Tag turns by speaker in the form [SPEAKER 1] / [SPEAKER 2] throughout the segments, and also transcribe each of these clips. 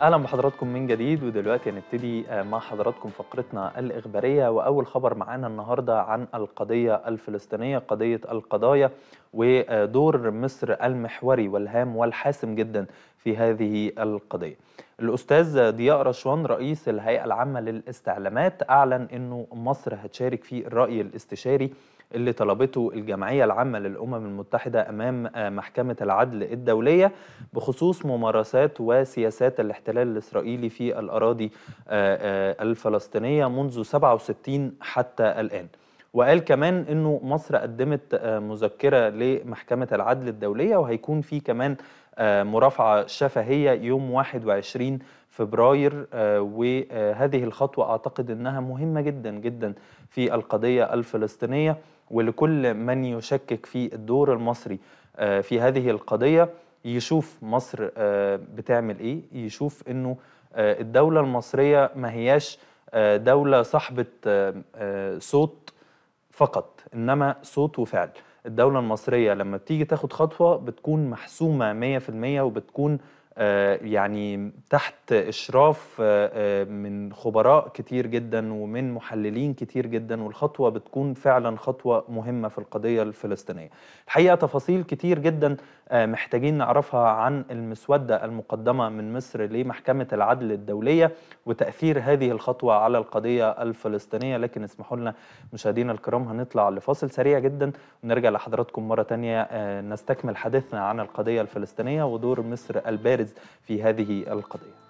[SPEAKER 1] اهلا بحضراتكم من جديد ودلوقتي هنبتدي مع حضراتكم فقرتنا الاخباريه واول خبر معانا النهارده عن القضيه الفلسطينيه قضيه القضايا ودور مصر المحوري والهام والحاسم جدا في هذه القضيه. الاستاذ ضياء رشوان رئيس الهيئه العامه للاستعلامات اعلن انه مصر هتشارك في الراي الاستشاري اللي طلبته الجمعية العامة للأمم المتحدة أمام محكمة العدل الدولية بخصوص ممارسات وسياسات الاحتلال الإسرائيلي في الأراضي الفلسطينية منذ 67 حتى الآن وقال كمان أنه مصر قدمت مذكرة لمحكمة العدل الدولية وهيكون في كمان مرافعة شفهية يوم 21 فبراير وهذه الخطوة أعتقد أنها مهمة جدا جدا في القضية الفلسطينية ولكل من يشكك في الدور المصري في هذه القضية يشوف مصر بتعمل إيه يشوف أنه الدولة المصرية ما هياش دولة صاحبة صوت فقط إنما صوت وفعل الدولة المصرية لما بتيجي تاخد خطوة بتكون محسومة 100% وبتكون يعني تحت إشراف من خبراء كتير جدا ومن محللين كتير جدا والخطوة بتكون فعلا خطوة مهمة في القضية الفلسطينية الحقيقة تفاصيل كتير جدا محتاجين نعرفها عن المسودة المقدمة من مصر لمحكمة العدل الدولية وتأثير هذه الخطوة على القضية الفلسطينية لكن اسمحوا لنا مشاهدينا الكرام هنطلع لفاصل سريع جدا ونرجع لحضراتكم مرة تانية نستكمل حديثنا عن القضية الفلسطينية ودور مصر البارز في هذه القضية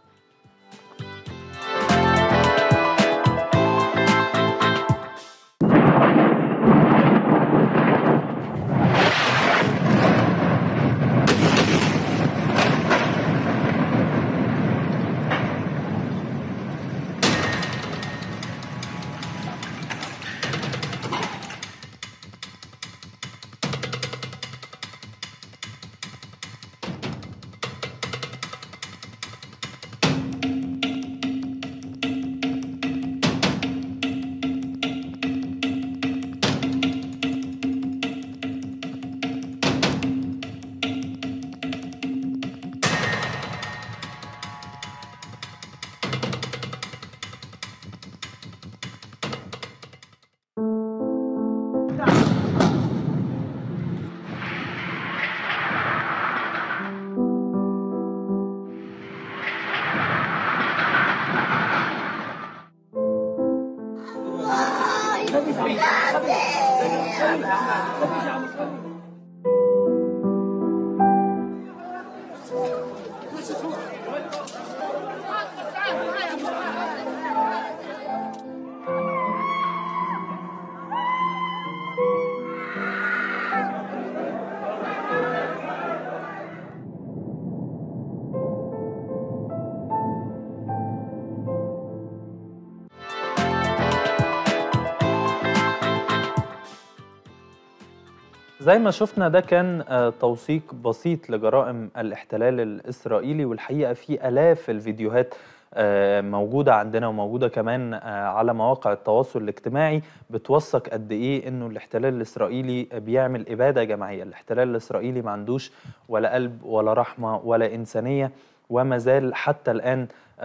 [SPEAKER 1] زي ما شفنا ده كان توثيق بسيط لجرائم الاحتلال الإسرائيلي والحقيقة في آلاف الفيديوهات موجودة عندنا وموجودة كمان على مواقع التواصل الاجتماعي بتوثق قد إيه إنه الاحتلال الإسرائيلي بيعمل إبادة جماعية الاحتلال الإسرائيلي ما عندوش ولا قلب ولا رحمة ولا إنسانية وما زال حتى الآن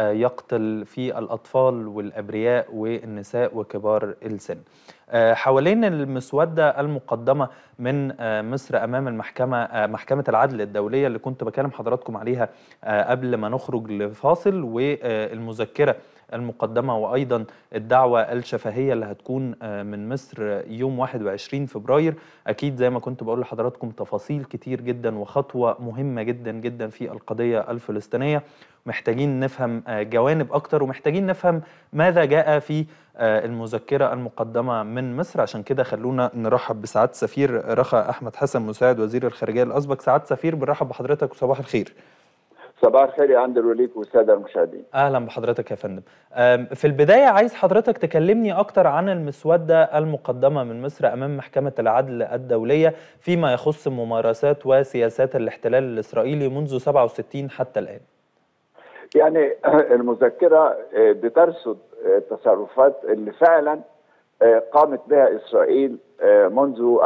[SPEAKER 1] يقتل في الأطفال والأبرياء والنساء وكبار السن حوالين المسودة المقدمة من مصر أمام المحكمة محكمة العدل الدولية اللي كنت بكلم حضراتكم عليها قبل ما نخرج لفاصل والمذكرة المقدمة وأيضا الدعوة الشفهية اللي هتكون من مصر يوم 21 فبراير أكيد زي ما كنت بقول لحضراتكم تفاصيل كتير جدا وخطوة مهمة جدا جدا في القضية الفلسطينية محتاجين نفهم جوانب أكتر ومحتاجين نفهم ماذا جاء في المذكرة المقدمة من مصر عشان كده خلونا نرحب بسعادة سفير رخا أحمد حسن مساعد وزير الخارجية الأسبق سعادة سفير بنرحب بحضرتك وصباح الخير
[SPEAKER 2] صباح الخير يا اندرو ليك والساده المشاهدين
[SPEAKER 1] اهلا بحضرتك يا فندم في البدايه عايز حضرتك تكلمني اكتر عن المسوده المقدمه من مصر امام محكمه العدل الدوليه فيما يخص ممارسات وسياسات الاحتلال الاسرائيلي منذ 67 حتى الان
[SPEAKER 2] يعني المذكره بترصد التصرفات اللي فعلا قامت بها اسرائيل منذ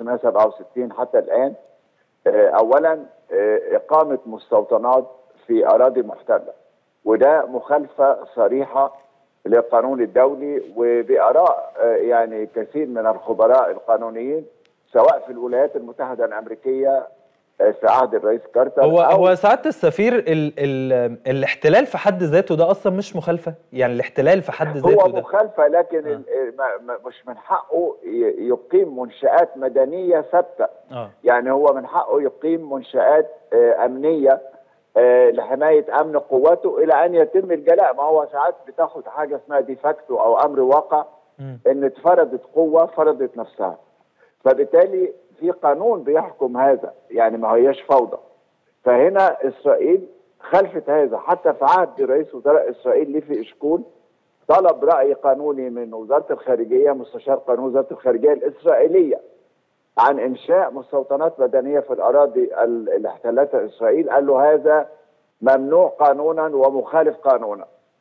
[SPEAKER 2] 1967 حتى الان اولا اقامه مستوطنات في اراضي محتله وده مخالفه صريحه للقانون الدولي وباراء آه، يعني كثير من الخبراء القانونيين سواء في الولايات المتحده الامريكيه آه، في عهد الرئيس كارتر
[SPEAKER 1] هو
[SPEAKER 2] أو
[SPEAKER 1] هو سعاده السفير ال ال الاحتلال في حد ذاته ده اصلا مش مخالفه يعني الاحتلال في حد
[SPEAKER 2] هو
[SPEAKER 1] ذاته ده
[SPEAKER 2] مخالفه لكن
[SPEAKER 1] آه.
[SPEAKER 2] ال- ما- ما- مش من حقه ي- يقيم منشآت مدنيه ثابته
[SPEAKER 1] اه
[SPEAKER 2] يعني هو من حقه يقيم منشآت آه، أمنية آه، لحماية أمن قواته إلى أن يتم الجلاء ما هو ساعات بتاخد حاجة اسمها ديفاكتو أو أمر واقع
[SPEAKER 1] مم.
[SPEAKER 2] إن اتفرضت قوة فرضت نفسها فبالتالي في قانون بيحكم هذا يعني ما هياش فوضى فهنا إسرائيل خلفت هذا حتى في عهد رئيس وزراء إسرائيل ليفي إشكول طلب رأي قانوني من وزارة الخارجية مستشار قانون وزارة الخارجية الإسرائيلية عن انشاء مستوطنات مدنيه في الاراضي ال- اللي احتلتها اسرائيل قال له هذا ممنوع قانونا ومخالف قانونا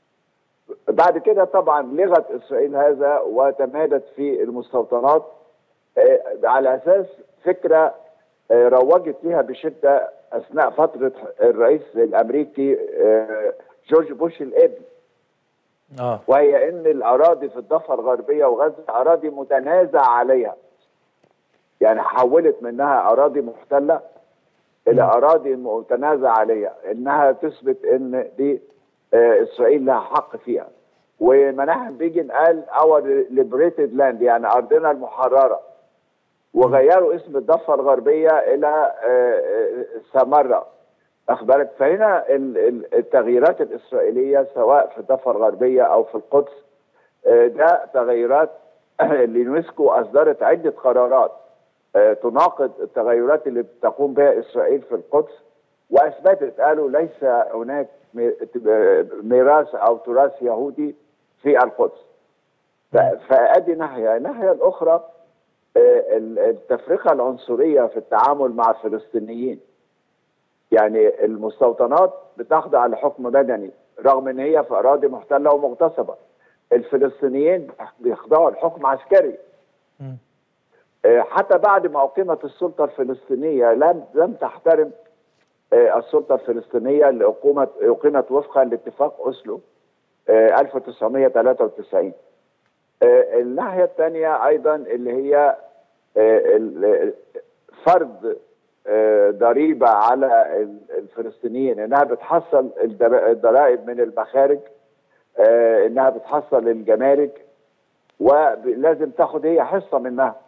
[SPEAKER 2] بعد كده طبعا لغت اسرائيل هذا وتمادت في المستوطنات آه، على اساس فكره آه، روجت لها بشده اثناء فتره الرئيس الامريكي آه، جورج بوش الابن
[SPEAKER 1] اه
[SPEAKER 2] وهي ان الاراضي في الضفه الغربيه وغزه اراضي متنازع عليها يعني حولت منها اراضي محتله الى اراضي متنازع عليها انها تثبت ان دي آه، اسرائيل لها حق فيها ومناحم بيجن قال اور ليبريتد لاند يعني ارضنا المحرره وغيروا اسم الضفه الغربيه الى آه، آه، سامره اخبارك فهنا ال- ال- التغييرات الاسرائيليه سواء في الضفه الغربيه او في القدس آه، ده تغيرات اليونسكو اصدرت عده قرارات آه، تناقض التغيرات اللي بتقوم بها اسرائيل في القدس واثبتت قالوا ليس هناك مي- ميراث او تراث يهودي في القدس ف- فادي ناحيه، الناحيه الاخرى آه، ال- التفرقه العنصريه في التعامل مع الفلسطينيين يعني المستوطنات بتخضع لحكم مدني رغم ان هي في اراضي محتله ومغتصبه الفلسطينيين بيخضعوا لحكم عسكري
[SPEAKER 1] مم.
[SPEAKER 2] آه، حتى بعد ما اقيمت السلطه الفلسطينيه لم لم تحترم آه، السلطه الفلسطينيه اللي اقيمت اقيمت وفقا لاتفاق اوسلو آه، 1993 آه، الناحيه الثانيه ايضا اللي هي آه، ال- فرض آه، ضريبه على ال- الفلسطينيين انها بتحصل الدر- الضرائب من المخارج آه، انها بتحصل الجمارك ولازم تاخد هي حصه منها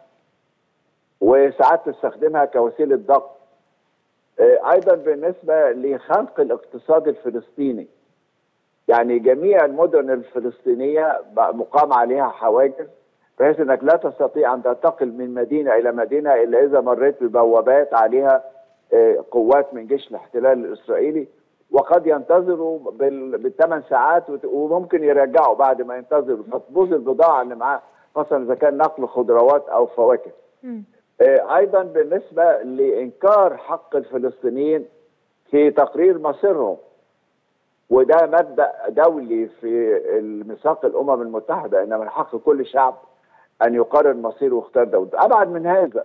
[SPEAKER 2] وساعات تستخدمها كوسيله ضغط آه، ايضا بالنسبه لخنق الاقتصاد الفلسطيني يعني جميع المدن الفلسطينيه بقى مقام عليها حواجز بحيث انك لا تستطيع ان تنتقل من مدينه الى مدينه الا اذا مريت ببوابات عليها آه، قوات من جيش الاحتلال الاسرائيلي وقد ينتظروا بال- بالثمان ساعات وت- وممكن يرجعوا بعد ما ينتظروا فتبوظ البضاعه اللي معاه خاصه اذا كان نقل خضروات او فواكه.
[SPEAKER 3] مم.
[SPEAKER 2] آه، ايضا بالنسبه لانكار حق الفلسطينيين في تقرير مصيرهم وده مبدا دولي في الميثاق الامم المتحده ان من حق كل شعب ان يقرر مصيره ويختار دولته ابعد من هذا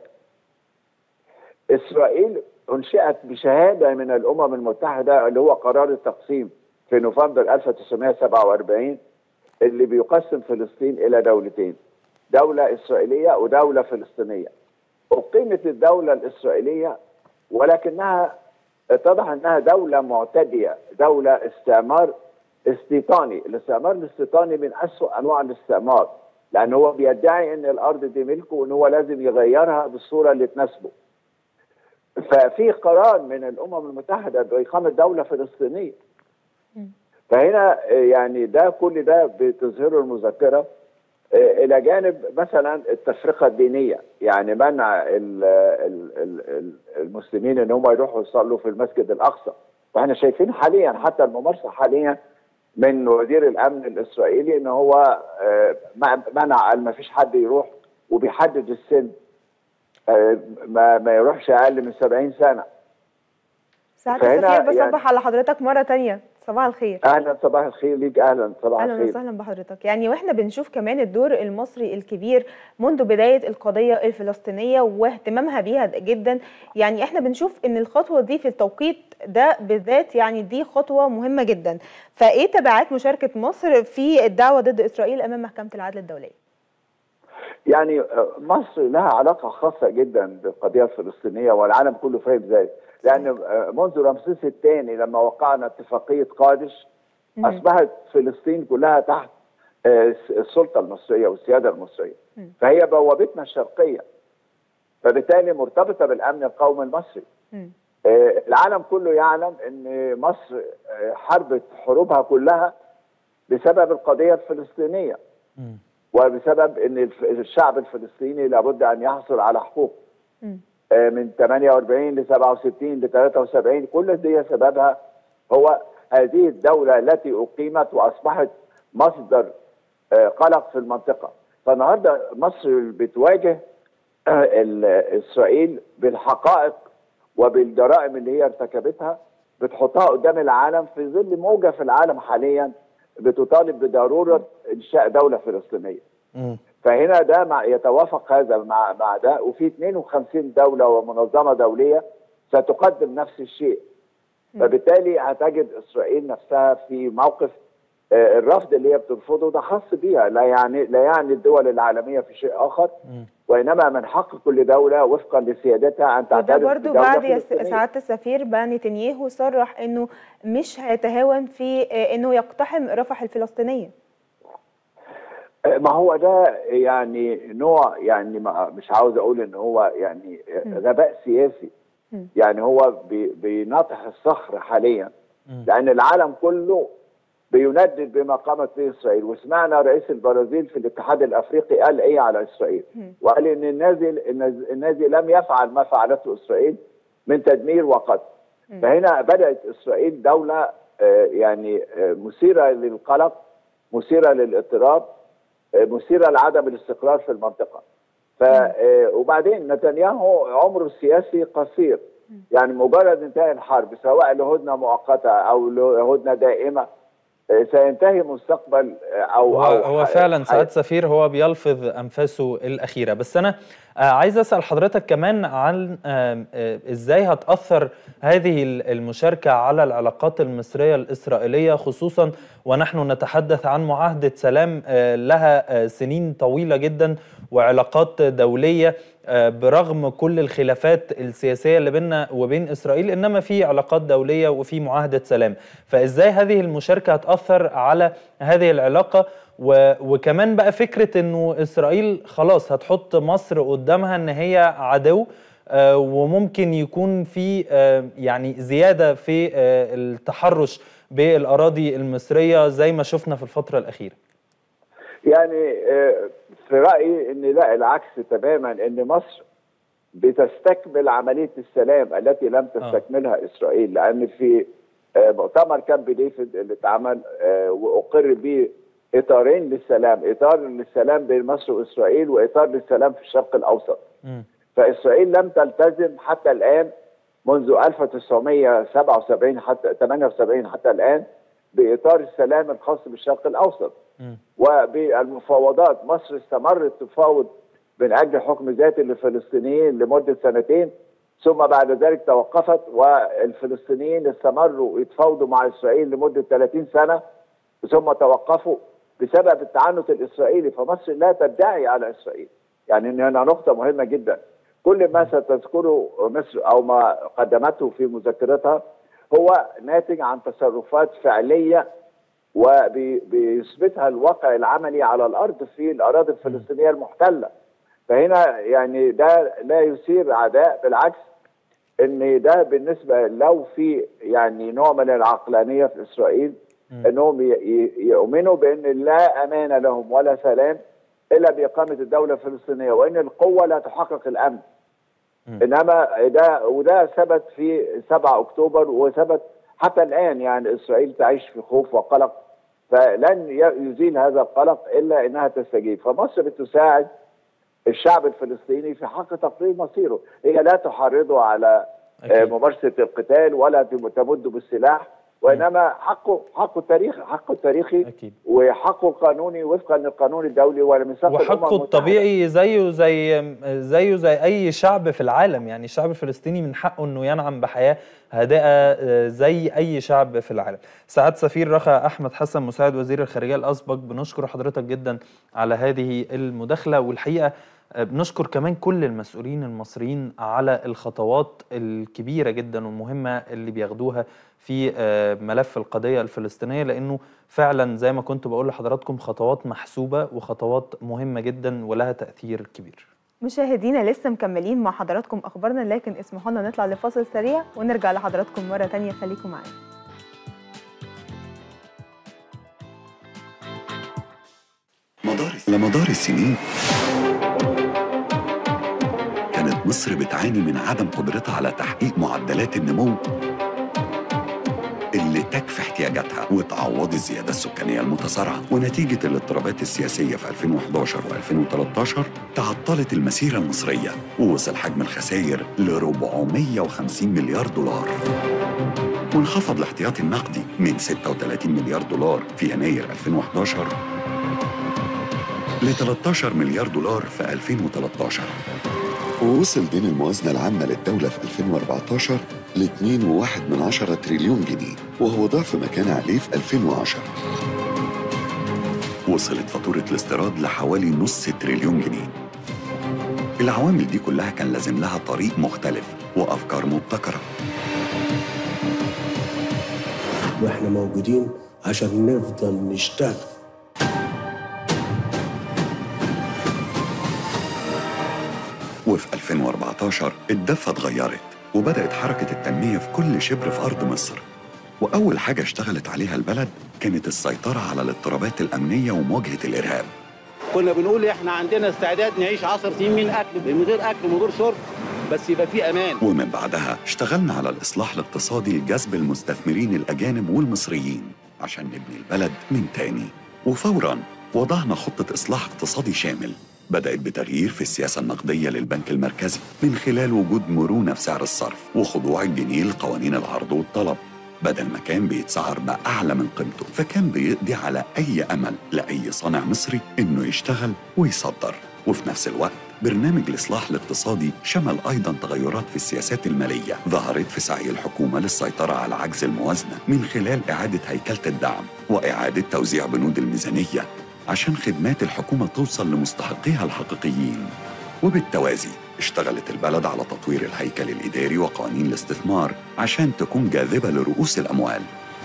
[SPEAKER 2] اسرائيل انشئت بشهاده من الامم المتحده اللي هو قرار التقسيم في نوفمبر 1947 اللي بيقسم فلسطين الى دولتين دوله اسرائيليه ودوله فلسطينيه اقيمت الدوله الاسرائيليه ولكنها اتضح انها دوله معتديه دوله استعمار استيطاني الاستعمار الاستيطاني من اسوأ انواع الاستعمار لان هو بيدعي ان الارض دي ملكه وان هو لازم يغيرها بالصوره اللي تناسبه ففي قرار من الامم المتحده باقامه دوله فلسطينيه فهنا آه، يعني ده كل ده بتظهره المذكره آه، الى جانب مثلا التفرقه الدينيه يعني منع ال- ال- ال- ال- المسلمين ان هم يروحوا يصلوا في المسجد الاقصى واحنا شايفين حاليا حتى الممارسه حاليا من وزير الامن الاسرائيلي ان هو آه، م- منع قال ما فيش حد يروح وبيحدد السن آه، ما ما يروحش اقل من 70 سنه
[SPEAKER 3] سعادة
[SPEAKER 2] فهنا
[SPEAKER 3] السفير
[SPEAKER 2] يعني-
[SPEAKER 3] بصبح على حضرتك مرة تانية صباح الخير
[SPEAKER 2] اهلا صباح الخير ليك اهلا صباح
[SPEAKER 3] اهلا
[SPEAKER 2] الخير
[SPEAKER 3] وسهلا بحضرتك يعني واحنا بنشوف كمان الدور المصري الكبير منذ بدايه القضيه الفلسطينيه واهتمامها بيها جدا يعني احنا بنشوف ان الخطوه دي في التوقيت ده بالذات يعني دي خطوه مهمه جدا فايه تبعات مشاركه مصر في الدعوه ضد اسرائيل امام محكمه العدل الدوليه
[SPEAKER 2] يعني آه، مصر لها علاقه خاصه جدا بالقضيه الفلسطينيه والعالم كله فاهم ذلك لان آه، منذ رمسيس الثاني لما وقعنا اتفاقيه قادش
[SPEAKER 3] مم.
[SPEAKER 2] اصبحت فلسطين كلها تحت آه، السلطه المصريه والسياده المصريه
[SPEAKER 3] مم.
[SPEAKER 2] فهي بوابتنا الشرقيه فبالتالي مرتبطه بالامن القومي المصري
[SPEAKER 3] مم.
[SPEAKER 2] آه، العالم كله يعلم ان مصر آه، حربت حروبها كلها بسبب القضيه الفلسطينيه
[SPEAKER 1] مم.
[SPEAKER 2] وبسبب ان الف- الشعب الفلسطيني لابد ان يحصل على حقوق
[SPEAKER 3] مم.
[SPEAKER 2] آه، من 48 ل 67 ل 73 كل دي سببها هو هذه الدولة التي أقيمت وأصبحت مصدر آه، قلق في المنطقة فالنهاردة مصر بتواجه آه، ال- إسرائيل بالحقائق وبالجرائم اللي هي ارتكبتها بتحطها قدام العالم في ظل موجة في العالم حاليا بتطالب بضرورة إنشاء دولة فلسطينية
[SPEAKER 1] مم.
[SPEAKER 2] فهنا ده مع يتوافق هذا مع مع ده وفي 52 دوله ومنظمه دوليه ستقدم نفس الشيء فبالتالي هتجد اسرائيل نفسها في موقف آه، الرفض اللي هي بترفضه ده خاص بيها لا يعني لا يعني الدول العالميه في شيء اخر
[SPEAKER 1] مم.
[SPEAKER 2] وانما من حق كل دوله وفقا لسيادتها ان
[SPEAKER 3] وده
[SPEAKER 2] تعترف
[SPEAKER 3] برضو
[SPEAKER 2] بدولة
[SPEAKER 3] بعد يا س-
[SPEAKER 2] فلسطينية.
[SPEAKER 3] سعاده السفير بقى نتنياهو صرح انه مش هيتهاون في آه، انه يقتحم رفح الفلسطينيه
[SPEAKER 2] ما هو ده يعني نوع يعني ما مش عاوز اقول ان هو يعني غباء سياسي
[SPEAKER 3] مم.
[SPEAKER 2] يعني هو بي- بيناطح الصخر حاليا
[SPEAKER 1] مم.
[SPEAKER 2] لان العالم كله بيندد بما قامت به اسرائيل وسمعنا رئيس البرازيل في الاتحاد الافريقي قال ايه على اسرائيل
[SPEAKER 3] مم.
[SPEAKER 2] وقال ان النازي النازي- النازي لم يفعل ما فعلته اسرائيل من تدمير وقتل
[SPEAKER 3] مم.
[SPEAKER 2] فهنا بدات اسرائيل دوله آه، يعني آه، مثيره للقلق مثيره للاضطراب آه، مثيره لعدم الاستقرار في المنطقه ف آه، وبعدين نتنياهو عمره السياسي قصير يعني مجرد انتهاء الحرب سواء لهدنه مؤقته او لهدنه دائمه آه، سينتهي مستقبل آه، او
[SPEAKER 1] هو,
[SPEAKER 2] او
[SPEAKER 1] هو
[SPEAKER 2] ح-
[SPEAKER 1] فعلا
[SPEAKER 2] ح-
[SPEAKER 1] سعاده سفير هو بيلفظ انفاسه الاخيره بس انا آه، عايز اسال حضرتك كمان عن آم، آه، ازاي هتاثر هذه ال- المشاركه على العلاقات المصريه الاسرائيليه خصوصا ونحن نتحدث عن معاهده سلام آه، لها آه، سنين طويله جدا وعلاقات دوليه آه، برغم كل الخلافات السياسيه اللي بيننا وبين اسرائيل انما في علاقات دوليه وفي معاهده سلام فازاي هذه المشاركه هتاثر على هذه العلاقه و... وكمان بقى فكره انه اسرائيل خلاص هتحط مصر قدامها ان هي عدو آه، وممكن يكون في آه، يعني زياده في آه، التحرش بالاراضي المصريه زي ما شفنا في الفتره الاخيره
[SPEAKER 2] يعني آه، في رايي ان لا العكس تماما ان مصر بتستكمل عمليه السلام التي لم تستكملها اسرائيل لان في آه، مؤتمر كامب ديفيد اللي اتعمل آه، واقر به اطارين للسلام اطار للسلام بين مصر واسرائيل واطار للسلام في الشرق الاوسط
[SPEAKER 1] مم.
[SPEAKER 2] فاسرائيل لم تلتزم حتى الان منذ 1977 حتى 78 حتى الان باطار السلام الخاص بالشرق الاوسط
[SPEAKER 1] مم.
[SPEAKER 2] وبالمفاوضات مصر استمرت تفاوض من اجل حكم ذاتي للفلسطينيين لمده سنتين ثم بعد ذلك توقفت والفلسطينيين استمروا يتفاوضوا مع اسرائيل لمده 30 سنه ثم توقفوا بسبب التعنت الاسرائيلي فمصر لا تدعي على اسرائيل يعني إن هنا نقطه مهمه جدا كل ما ستذكره مصر او ما قدمته في مذكرتها هو ناتج عن تصرفات فعليه وبيثبتها الواقع العملي على الارض في الاراضي الفلسطينيه المحتله فهنا يعني ده لا يثير عداء بالعكس ان ده بالنسبه لو في يعني نوع من العقلانيه في اسرائيل انهم ي- ي- يؤمنوا بان لا امان لهم ولا سلام الا باقامه الدوله الفلسطينيه وان القوه لا تحقق الامن انما ده وده ثبت في 7 اكتوبر وثبت حتى الان يعني اسرائيل تعيش في خوف وقلق فلن ي- يزيل هذا القلق الا انها تستجيب فمصر بتساعد الشعب الفلسطيني في حق تقرير مصيره هي لا تحرضه على آه،
[SPEAKER 1] أكيد.
[SPEAKER 2] ممارسه القتال ولا تم- تمده بالسلاح وانما حقه حقه التاريخي حقه التاريخي
[SPEAKER 1] اكيد
[SPEAKER 2] وحقه القانوني وفقا للقانون الدولي ولميثاق الامم
[SPEAKER 1] وحقه
[SPEAKER 2] المتحدة.
[SPEAKER 1] الطبيعي زيه زي زيه زي اي شعب في العالم يعني الشعب الفلسطيني من حقه انه ينعم بحياه هادئه آه، زي اي شعب في العالم سعاده سفير رخا احمد حسن مساعد وزير الخارجيه الاسبق بنشكر حضرتك جدا على هذه المداخله والحقيقه آه، بنشكر كمان كل المسؤولين المصريين على الخطوات الكبيره جدا والمهمه اللي بياخدوها في آه، ملف القضيه الفلسطينيه لانه فعلا زي ما كنت بقول لحضراتكم خطوات محسوبه وخطوات مهمه جدا ولها تاثير كبير
[SPEAKER 3] مشاهدينا لسه مكملين مع حضراتكم اخبارنا لكن اسمحوا لنا نطلع لفاصل سريع ونرجع لحضراتكم مره تانية خليكم معانا
[SPEAKER 4] مدار لمدار السنين كانت مصر بتعاني من عدم قدرتها على تحقيق معدلات النمو اللي تكفي احتياجاتها وتعوض الزيادة السكانية المتسارعة ونتيجة الاضطرابات السياسية في 2011 و2013 تعطلت المسيرة المصرية ووصل حجم الخسائر ل 450 مليار دولار وانخفض الاحتياطي النقدي من 36 مليار دولار في يناير 2011 ل 13 مليار دولار في 2013 ووصل دين الموازنة العامة للدولة في 2014 ل 2.1 من عشرة تريليون جنيه وهو ضعف ما كان عليه في 2010 وصلت فاتورة الاستيراد لحوالي نص تريليون جنيه العوامل دي كلها كان لازم لها طريق مختلف وأفكار مبتكرة
[SPEAKER 5] واحنا موجودين عشان نفضل نشتغل
[SPEAKER 4] وفي 2014 الدفة اتغيرت وبدأت حركة التنمية في كل شبر في أرض مصر وأول حاجة اشتغلت عليها البلد كانت السيطرة على الاضطرابات الأمنية ومواجهة الإرهاب
[SPEAKER 6] كنا بنقول احنا عندنا استعداد نعيش 10 سنين من اكل من غير اكل من غير شرب بس يبقى في امان
[SPEAKER 4] ومن بعدها اشتغلنا على الإصلاح الاقتصادي لجذب المستثمرين الأجانب والمصريين عشان نبني البلد من تاني وفوراً وضعنا خطة إصلاح اقتصادي شامل بدأت بتغيير في السياسة النقدية للبنك المركزي من خلال وجود مرونة في سعر الصرف وخضوع الجنيه لقوانين العرض والطلب بدل ما كان بيتسعر بأعلى من قيمته فكان بيقضي على أي أمل لأي صانع مصري إنه يشتغل ويصدر وفي نفس الوقت برنامج الإصلاح الاقتصادي شمل أيضا تغيرات في السياسات المالية ظهرت في سعي الحكومة للسيطرة على عجز الموازنة من خلال إعادة هيكلة الدعم وإعادة توزيع بنود الميزانية عشان خدمات الحكومة توصل لمستحقيها الحقيقيين وبالتوازي اشتغلت البلد على تطوير الهيكل الإداري وقوانين الاستثمار عشان تكون جاذبة لرؤوس الأموال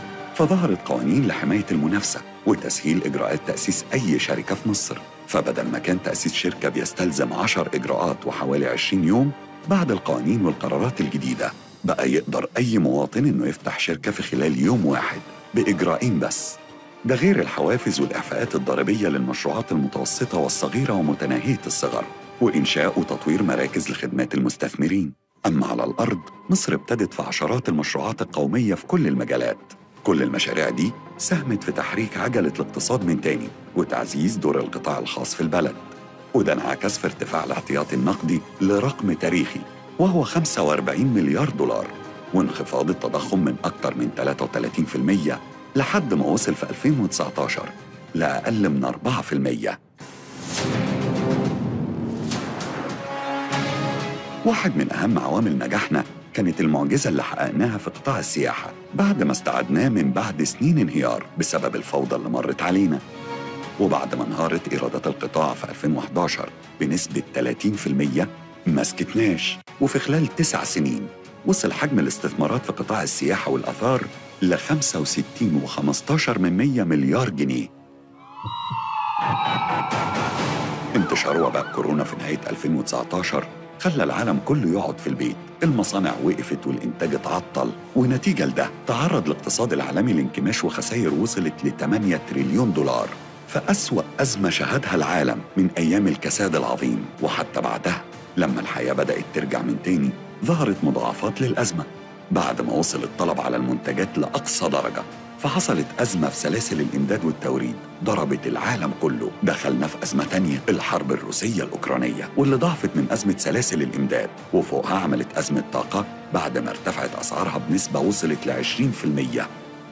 [SPEAKER 4] فظهرت قوانين لحماية المنافسة وتسهيل إجراءات تأسيس أي شركة في مصر فبدل ما كان تأسيس شركة بيستلزم 10 إجراءات وحوالي 20 يوم بعد القوانين والقرارات الجديدة بقى يقدر أي مواطن إنه يفتح شركة في خلال يوم واحد بإجراءين بس ده غير الحوافز والإعفاءات الضريبية للمشروعات المتوسطة والصغيرة ومتناهية الصغر وإنشاء وتطوير مراكز لخدمات المستثمرين أما على الأرض مصر ابتدت في عشرات المشروعات القومية في كل المجالات كل المشاريع دي ساهمت في تحريك عجلة الاقتصاد من تاني وتعزيز دور القطاع الخاص في البلد وده انعكس في ارتفاع الاحتياطي النقدي لرقم تاريخي وهو 45 مليار دولار وانخفاض التضخم من أكثر من 33% لحد ما وصل في 2019 لأقل من 4% واحد من أهم عوامل نجاحنا كانت المعجزة اللي حققناها في قطاع السياحة بعد ما استعدناه من بعد سنين انهيار بسبب الفوضى اللي مرت علينا وبعد ما انهارت إيرادات القطاع في 2011 بنسبة 30% ما سكتناش وفي خلال تسع سنين وصل حجم الاستثمارات في قطاع السياحة والآثار ل 65 و15 من 100 مليار جنيه انتشار وباء كورونا في نهاية 2019 خلى العالم كله يقعد في البيت المصانع وقفت والإنتاج اتعطل ونتيجة لده تعرض الاقتصاد العالمي لانكماش وخسائر وصلت ل 8 تريليون دولار فأسوأ أزمة شهدها العالم من أيام الكساد العظيم وحتى بعدها لما الحياة بدأت ترجع من تاني ظهرت مضاعفات للأزمة بعد ما وصل الطلب على المنتجات لأقصى درجة فحصلت أزمة في سلاسل الإمداد والتوريد ضربت العالم كله دخلنا في أزمة تانية الحرب الروسية الأوكرانية واللي ضعفت من أزمة سلاسل الإمداد وفوقها عملت أزمة طاقة بعد ما ارتفعت أسعارها بنسبة وصلت ل 20%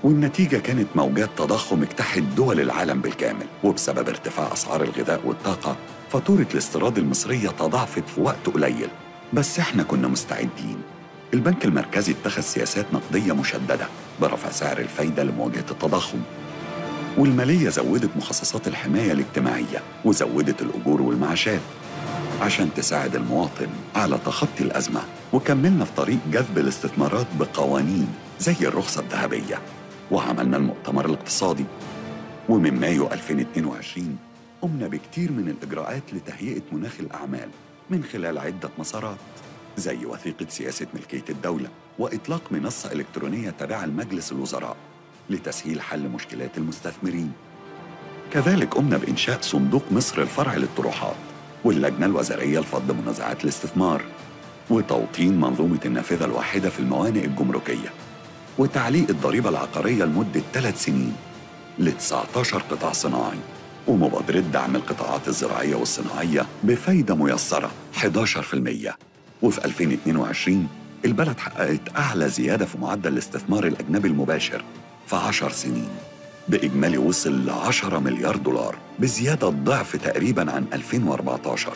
[SPEAKER 4] والنتيجة كانت موجات تضخم اجتاحت دول العالم بالكامل وبسبب ارتفاع أسعار الغذاء والطاقة فاتورة الاستيراد المصرية تضاعفت في وقت قليل بس احنا كنا مستعدين البنك المركزي اتخذ سياسات نقدية مشددة برفع سعر الفايدة لمواجهة التضخم والمالية زودت مخصصات الحماية الاجتماعية وزودت الأجور والمعاشات عشان تساعد المواطن على تخطي الأزمة وكملنا في طريق جذب الاستثمارات بقوانين زي الرخصة الذهبية وعملنا المؤتمر الاقتصادي ومن مايو 2022 قمنا بكتير من الإجراءات لتهيئة مناخ الأعمال من خلال عدة مسارات زي وثيقة سياسة ملكية الدولة وإطلاق منصة إلكترونية تابعة لمجلس الوزراء لتسهيل حل مشكلات المستثمرين كذلك قمنا بإنشاء صندوق مصر الفرع للطروحات واللجنة الوزارية لفض منازعات الاستثمار وتوطين منظومة النافذة الواحدة في الموانئ الجمركية وتعليق الضريبة العقارية لمدة ثلاث سنين ل 19 قطاع صناعي ومبادرة دعم القطاعات الزراعية والصناعية بفايدة ميسرة 11% وفي 2022 البلد حققت أعلى زيادة في معدل الاستثمار الأجنبي المباشر في 10 سنين بإجمالي وصل ل 10 مليار دولار بزيادة ضعف تقريبا عن 2014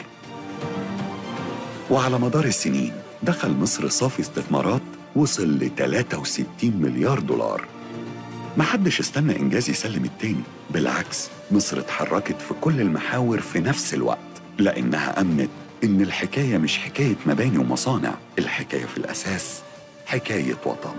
[SPEAKER 4] وعلى مدار السنين دخل مصر صافي استثمارات وصل ل 63 مليار دولار محدش استنى إنجاز يسلم التاني بالعكس مصر اتحركت في كل المحاور في نفس الوقت لأنها أمنت إن الحكاية مش حكاية مباني ومصانع الحكاية في الأساس حكاية وطن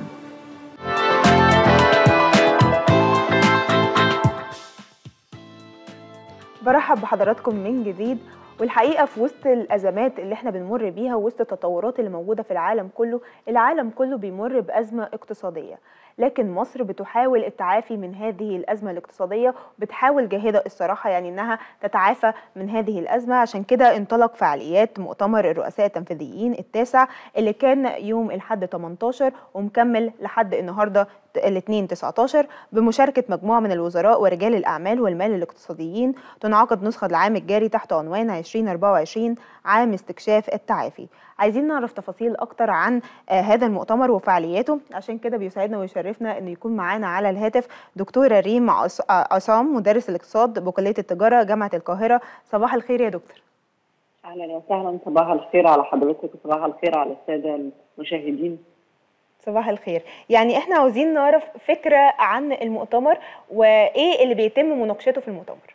[SPEAKER 3] برحب بحضراتكم من جديد والحقيقه في وسط الازمات اللي احنا بنمر بيها وسط التطورات اللي موجوده في العالم كله العالم كله بيمر بازمه اقتصاديه لكن مصر بتحاول التعافي من هذه الازمه الاقتصاديه وبتحاول جاهده الصراحه يعني انها تتعافى من هذه الازمه عشان كده انطلق فعاليات مؤتمر الرؤساء التنفيذيين التاسع اللي كان يوم الاحد 18 ومكمل لحد النهارده الاثنين 19 بمشاركة مجموعة من الوزراء ورجال الأعمال والمال الاقتصاديين تنعقد نسخة العام الجاري تحت عنوان 2024 عام استكشاف التعافي عايزين نعرف تفاصيل أكتر عن آه هذا المؤتمر وفعالياته عشان كده بيسعدنا ويشرفنا أن يكون معانا على الهاتف دكتورة ريم عص- عصام مدرس الاقتصاد بكلية التجارة جامعة القاهرة صباح الخير يا دكتور
[SPEAKER 7] اهلا وسهلا صباح الخير على حضرتك وصباح الخير على الساده المشاهدين
[SPEAKER 3] صباح الخير يعني احنا عاوزين نعرف فكرة عن المؤتمر وايه اللي بيتم مناقشته في المؤتمر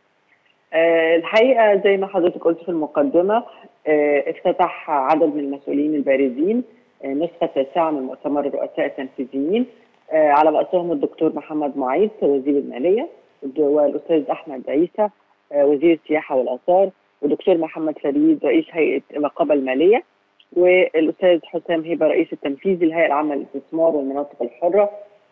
[SPEAKER 7] آه، الحقيقه زي ما حضرتك قلت في المقدمه آه، افتتح عدد من المسؤولين البارزين آه، نسخه تاسعه من مؤتمر الرؤساء التنفيذيين آه، على راسهم الدكتور محمد معيط وزير الماليه والاستاذ احمد عيسى آه، وزير السياحه والاثار ودكتور محمد فريد رئيس هيئه الرقابه الماليه والاستاذ حسام هبه رئيس التنفيذي للهيئه العامه للاستثمار والمناطق الحره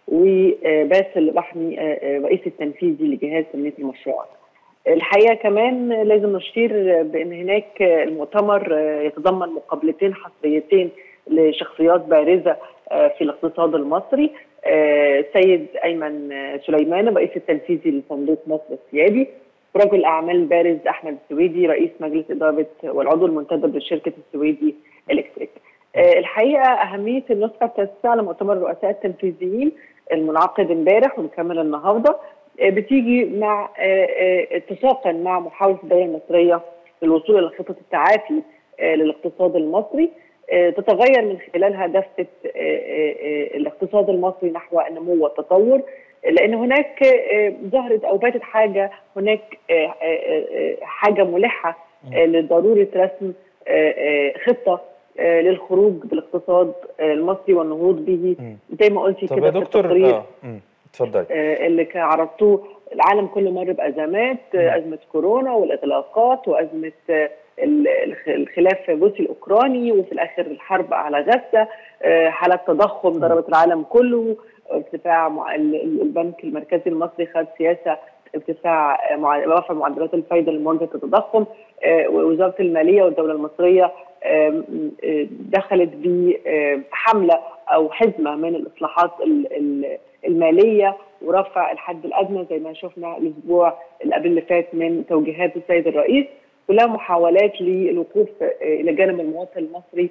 [SPEAKER 7] وباسل رحمي آه، آه، رئيس التنفيذي لجهاز تنميه المشروعات. الحقيقه كمان لازم نشير بان هناك المؤتمر يتضمن مقابلتين حصريتين لشخصيات بارزه في الاقتصاد المصري سيد ايمن سليمان الرئيس التنفيذي لصندوق مصر السيادي رجل اعمال بارز احمد السويدي رئيس مجلس اداره والعضو المنتدب لشركه السويدي الكتريك. الحقيقه اهميه النسخه التاسعه لمؤتمر الرؤساء التنفيذيين المنعقد امبارح ومكمل النهارده بتيجي مع اتساقا مع محاوله الدوله المصريه للوصول الى خطه التعافي للاقتصاد المصري تتغير من خلالها دفه الاقتصاد المصري نحو النمو والتطور لان هناك ظهرت او باتت حاجه هناك حاجه ملحه لضروره رسم خطه للخروج بالاقتصاد المصري والنهوض به زي ما قلتي
[SPEAKER 1] طب
[SPEAKER 7] كده
[SPEAKER 1] يا
[SPEAKER 7] في
[SPEAKER 1] دكتور
[SPEAKER 7] التقرير
[SPEAKER 1] اه مم. اتفضلي
[SPEAKER 7] آه، اللي كان عرضتوه العالم كله مر بازمات آه، ازمه كورونا والاغلاقات وازمه آه، ال- الخ- الخلاف الروسي الاوكراني وفي الاخر الحرب على غزه آه، حالات تضخم ضربت العالم كله ارتفاع مع ال- ال- البنك المركزي المصري خد سياسه ارتفاع آه، مع- رفع معدلات الفائده لمواجهه التضخم آه، ووزاره الماليه والدوله المصريه آم، آه، دخلت بحمله او حزمه من الاصلاحات ال- ال- الماليه ورفع الحد الادنى زي ما شفنا الاسبوع اللي قبل اللي فات من توجيهات السيد الرئيس كلها محاولات للوقوف آه، الى جانب المواطن المصري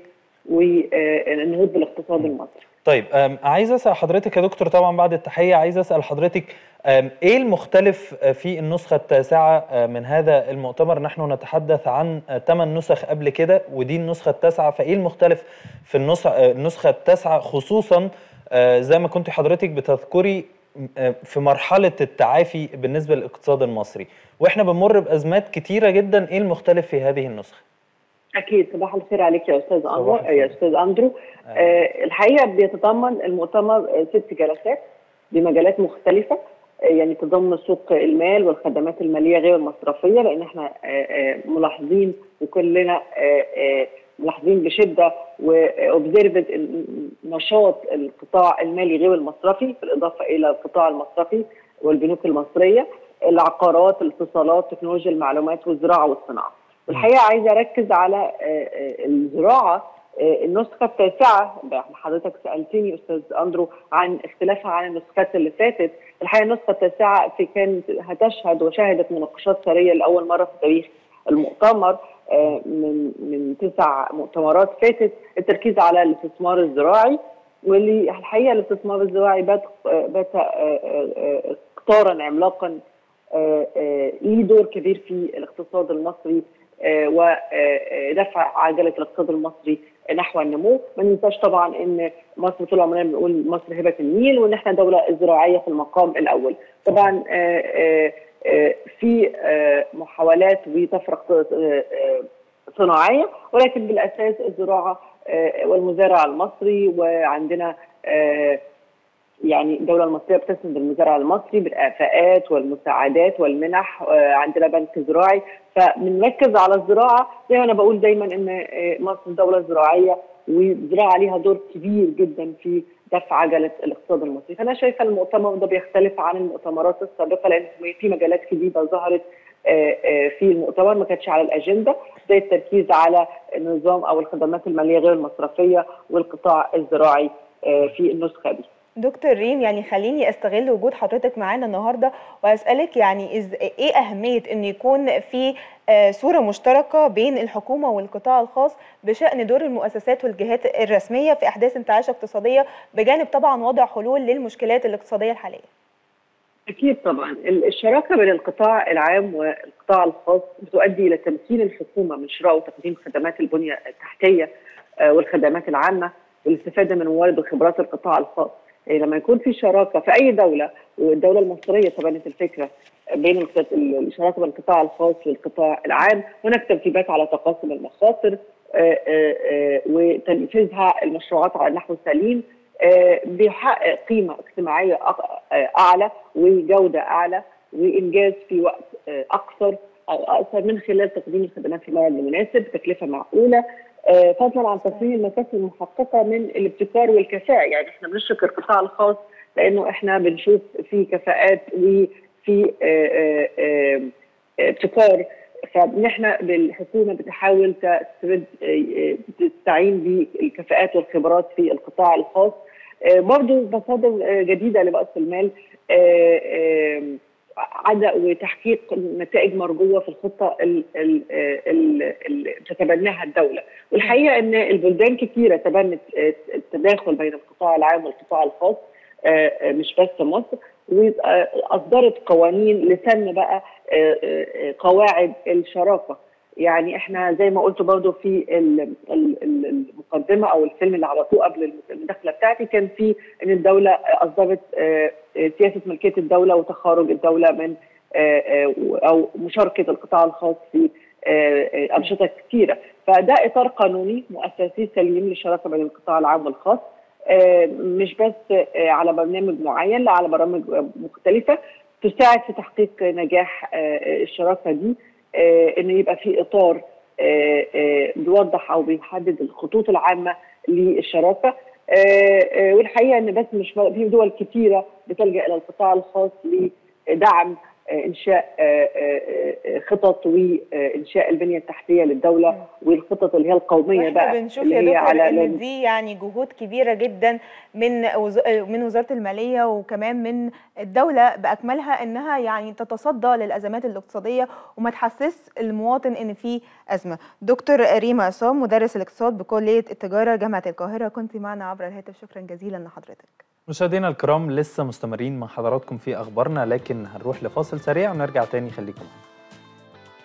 [SPEAKER 7] والنهوض بالاقتصاد المصري.
[SPEAKER 1] طيب أم، عايز اسال حضرتك يا دكتور طبعا بعد التحيه عايز اسال حضرتك أم، ايه المختلف في النسخه التاسعه أه، من هذا المؤتمر نحن نتحدث عن ثمان نسخ قبل كده ودي النسخه التاسعه فايه المختلف في النسخه أه، النسخه التاسعه خصوصا أه، زي ما كنت حضرتك بتذكري أه، في مرحله التعافي بالنسبه للاقتصاد المصري واحنا بنمر بازمات كتيره جدا ايه المختلف في هذه النسخه
[SPEAKER 7] اكيد صباح الخير عليك يا استاذ انور
[SPEAKER 1] صباح
[SPEAKER 7] يا
[SPEAKER 1] الخير.
[SPEAKER 7] استاذ اندرو آه الحقيقه بيتضمن المؤتمر آه، ست جلسات بمجالات مختلفه آه، يعني تضمن سوق المال والخدمات الماليه غير المصرفيه لان احنا آه، آه، ملاحظين وكلنا آه، آه، ملاحظين بشده واوبزرفد نشاط القطاع المالي غير المصرفي بالاضافه الى القطاع المصرفي والبنوك المصريه العقارات الاتصالات تكنولوجيا المعلومات والزراعه والصناعه والحقيقه عايزه اركز على آه، آه، الزراعه آه، النسخه التاسعه بقى حضرتك سالتني استاذ اندرو عن اختلافها عن النسخات اللي فاتت الحقيقه النسخه التاسعه في كانت هتشهد وشهدت مناقشات ثريه لاول مره في تاريخ المؤتمر آه، من من تسع مؤتمرات فاتت التركيز على الاستثمار الزراعي واللي الحقيقه الاستثمار الزراعي بات آه، بات آه، آه، آه، قطارا عملاقا آه، آه، ليه دور كبير في الاقتصاد المصري آه، ودفع عجله الاقتصاد المصري نحو النمو، ما ننساش طبعا ان مصر طول عمرنا بنقول مصر هبه النيل وان احنا دوله زراعيه في المقام الاول. طبعا آه، آه، آه، في آه، محاولات وطفره اقتصاد- آه، آه، صناعيه ولكن بالاساس الزراعه آه، والمزارع المصري وعندنا آه، يعني الدولة المصرية بتسند المزارع المصري بالآفاقات والمساعدات والمنح آه، عندنا بنك زراعي فبنركز على الزراعة زي ما أنا بقول دايما إن آه، مصر دولة زراعية والزراعة ليها دور كبير جدا في دفع عجلة الاقتصاد المصري فأنا شايفة المؤتمر ده بيختلف عن المؤتمرات السابقة لأن في مجالات جديدة ظهرت آه، آه، في المؤتمر ما كانتش على الأجندة زي التركيز على النظام أو الخدمات المالية غير المصرفية والقطاع الزراعي آه، في النسخة دي
[SPEAKER 3] دكتور ريم يعني خليني استغل وجود حضرتك معانا النهارده واسالك يعني إز ايه اهميه ان يكون في آه، صوره مشتركه بين الحكومه والقطاع الخاص بشان دور المؤسسات والجهات الرسميه في احداث انتعاش اقتصاديه بجانب طبعا وضع حلول للمشكلات الاقتصاديه الحاليه.
[SPEAKER 7] أكيد طبعا ال- الشراكة بين القطاع العام والقطاع الخاص بتؤدي إلى تمكين الحكومة من شراء وتقديم خدمات البنية التحتية آه، والخدمات العامة والاستفادة من موارد وخبرات القطاع الخاص يعني لما يكون في شراكة في أي دولة والدولة المصرية تبنت الفكرة بين القط- الشراكة بين القطاع الخاص والقطاع العام هناك ترتيبات على تقاسم المخاطر آه، آه، آه، وتنفيذها المشروعات على النحو السليم آه، بيحقق قيمة اجتماعية أق- آه، أعلى وجودة أعلى وإنجاز في وقت آه، أقصر أو أقصر من خلال تقديم الخدمات في الموعد المناسب بتكلفة معقولة آه، فضلا عن تصميم المكاسب المحققة من الابتكار والكفاءة يعني احنا بنشكر القطاع الخاص لأنه احنا بنشوف في كفاءات وفي آه، آه، آه، ابتكار فنحن بالحكومه بتحاول تسترد آه، تستعين بالكفاءات والخبرات في القطاع الخاص آه، برضو مصادر آه، جديده لراس المال آه، آه، عدا وتحقيق نتائج مرجوه في الخطه ال- ال- ال- اللي تتبناها الدوله والحقيقه ان البلدان كثيره تبنت آه، التداخل بين القطاع العام والقطاع الخاص آه، آه، مش بس مصر واصدرت قوانين لسن بقى آه، آه، قواعد الشراكه يعني احنا زي ما قلت برضو في ال- ال- ال- المقدمه او الفيلم اللي عرضوه قبل المداخله بتاعتي كان في ان الدوله اصدرت آه، آه، سياسه ملكيه الدوله وتخارج الدوله من آه، آه، او مشاركه القطاع الخاص في آه، آه، انشطه كثيره فده اطار قانوني مؤسسي سليم للشراكه بين القطاع العام والخاص آه، مش بس آه، على برنامج معين لا على برامج آه، مختلفه تساعد في تحقيق نجاح آه، الشراكه دي آه، ان يبقى في اطار آه، آه، بيوضح او بيحدد الخطوط العامه للشراكه آه، آه، والحقيقه ان بس مش في دول كثيره بتلجا الى القطاع الخاص لدعم آه، انشاء آه، آه، آه، خطط وانشاء البنيه التحتيه للدوله والخطط اللي هي القوميه
[SPEAKER 3] واحنا
[SPEAKER 7] بقى
[SPEAKER 3] بنشوف
[SPEAKER 7] اللي
[SPEAKER 3] يا
[SPEAKER 7] هي
[SPEAKER 3] دكتور
[SPEAKER 7] على
[SPEAKER 3] ان دي يعني جهود كبيره جدا من وز... من وزاره الماليه وكمان من الدوله باكملها انها يعني تتصدى للازمات الاقتصاديه وما تحسس المواطن ان في ازمه. دكتور ريما عصام مدرس الاقتصاد بكليه التجاره جامعه القاهره كنت معنا عبر الهاتف شكرا جزيلا لحضرتك.
[SPEAKER 1] مشاهدينا الكرام لسه مستمرين مع حضراتكم في اخبارنا لكن هنروح لفاصل سريع ونرجع تاني خليكم معانا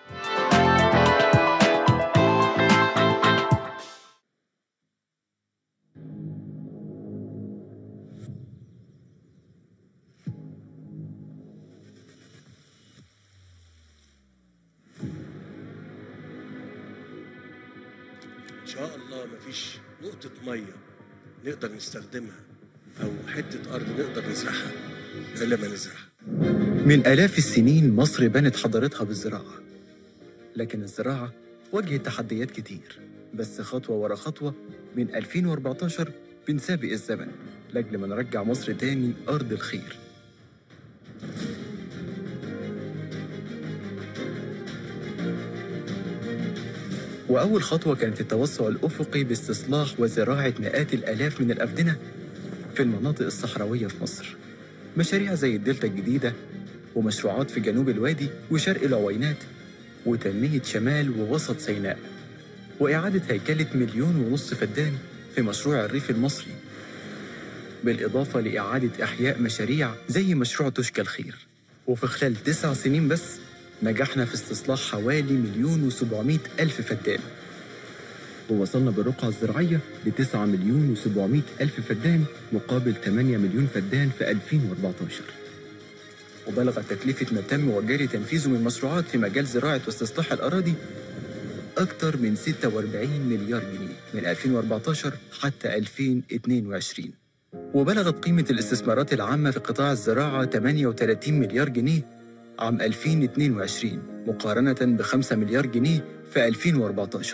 [SPEAKER 5] ان شاء الله مفيش نقطة مية نقدر نستخدمها او حتة ارض نقدر نزرعها الا ما نزرعها
[SPEAKER 8] من آلاف السنين مصر بنت حضارتها بالزراعة لكن الزراعة واجهت تحديات كتير بس خطوة ورا خطوة من 2014 بنسابق الزمن لأجل ما نرجع مصر تاني أرض الخير وأول خطوة كانت التوسع الأفقي باستصلاح وزراعة مئات الآلاف من الأفدنة في المناطق الصحراوية في مصر مشاريع زي الدلتا الجديدة ومشروعات في جنوب الوادي وشرق العوينات وتنمية شمال ووسط سيناء وإعادة هيكلة مليون ونص فدان في مشروع الريف المصري بالإضافة لإعادة إحياء مشاريع زي مشروع تشكى الخير وفي خلال تسع سنين بس نجحنا في استصلاح حوالي مليون وسبعمائة ألف فدان ووصلنا بالرقعة الزراعية لتسعة مليون وسبعمائة ألف فدان مقابل 8 مليون فدان في 2014 وبلغت تكلفة ما تم وجاري تنفيذه من مشروعات في مجال زراعة واستصلاح الأراضي أكثر من 46 مليار جنيه من 2014 حتى 2022 وبلغت قيمة الاستثمارات العامة في قطاع الزراعة 38 مليار جنيه عام 2022 مقارنة ب 5 مليار جنيه في 2014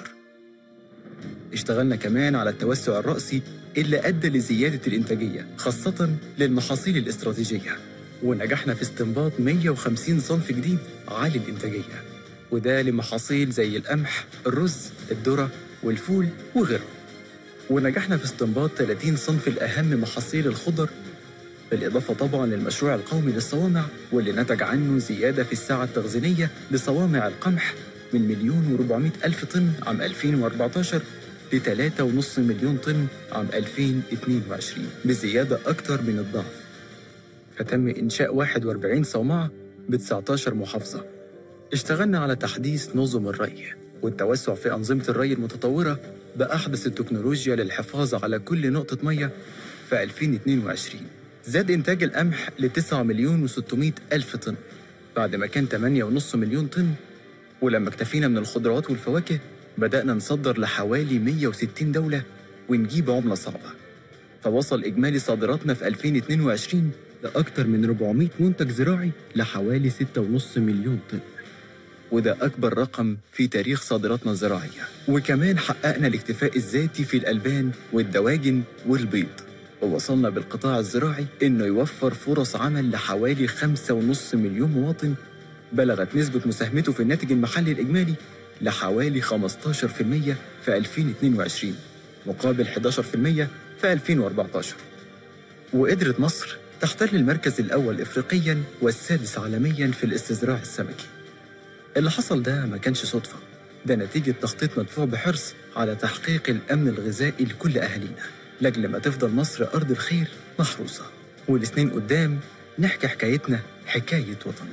[SPEAKER 8] اشتغلنا كمان على التوسع الرأسي اللي أدى لزيادة الإنتاجية خاصة للمحاصيل الاستراتيجية ونجحنا في استنباط 150 صنف جديد عالي الإنتاجية وده لمحاصيل زي القمح، الرز، الذرة والفول وغيرهم ونجحنا في استنباط 30 صنف الأهم محاصيل الخضر بالإضافة طبعا للمشروع القومي للصوامع واللي نتج عنه زيادة في السعة التخزينية لصوامع القمح من مليون و400 ألف طن عام 2014 ل 3.5 مليون طن عام 2022 بزيادة أكتر من الضعف فتم إنشاء 41 صومعة ب 19 محافظة اشتغلنا على تحديث نظم الري والتوسع في أنظمة الري المتطورة بأحدث التكنولوجيا للحفاظ على كل نقطة مية في 2022 زاد إنتاج القمح ل 9 مليون و600 ألف طن بعد ما كان 8.5 مليون طن ولما اكتفينا من الخضروات والفواكه بدأنا نصدر لحوالي 160 دولة ونجيب عملة صعبة فوصل إجمالي صادراتنا في 2022 لأكثر من 400 منتج زراعي لحوالي 6.5 مليون طن وده أكبر رقم في تاريخ صادراتنا الزراعية وكمان حققنا الاكتفاء الذاتي في الألبان والدواجن والبيض ووصلنا بالقطاع الزراعي إنه يوفر فرص عمل لحوالي 5.5 مليون مواطن بلغت نسبة مساهمته في الناتج المحلي الإجمالي لحوالي 15% في 2022 مقابل 11% في 2014 وقدرت مصر تحتل المركز الأول إفريقياً والسادس عالمياً في الاستزراع السمكي اللي حصل ده ما كانش صدفة ده نتيجة تخطيط مدفوع بحرص على تحقيق الأمن الغذائي لكل أهالينا لأجل ما تفضل مصر أرض الخير محروسة والسنين قدام نحكي حكايتنا حكاية وطن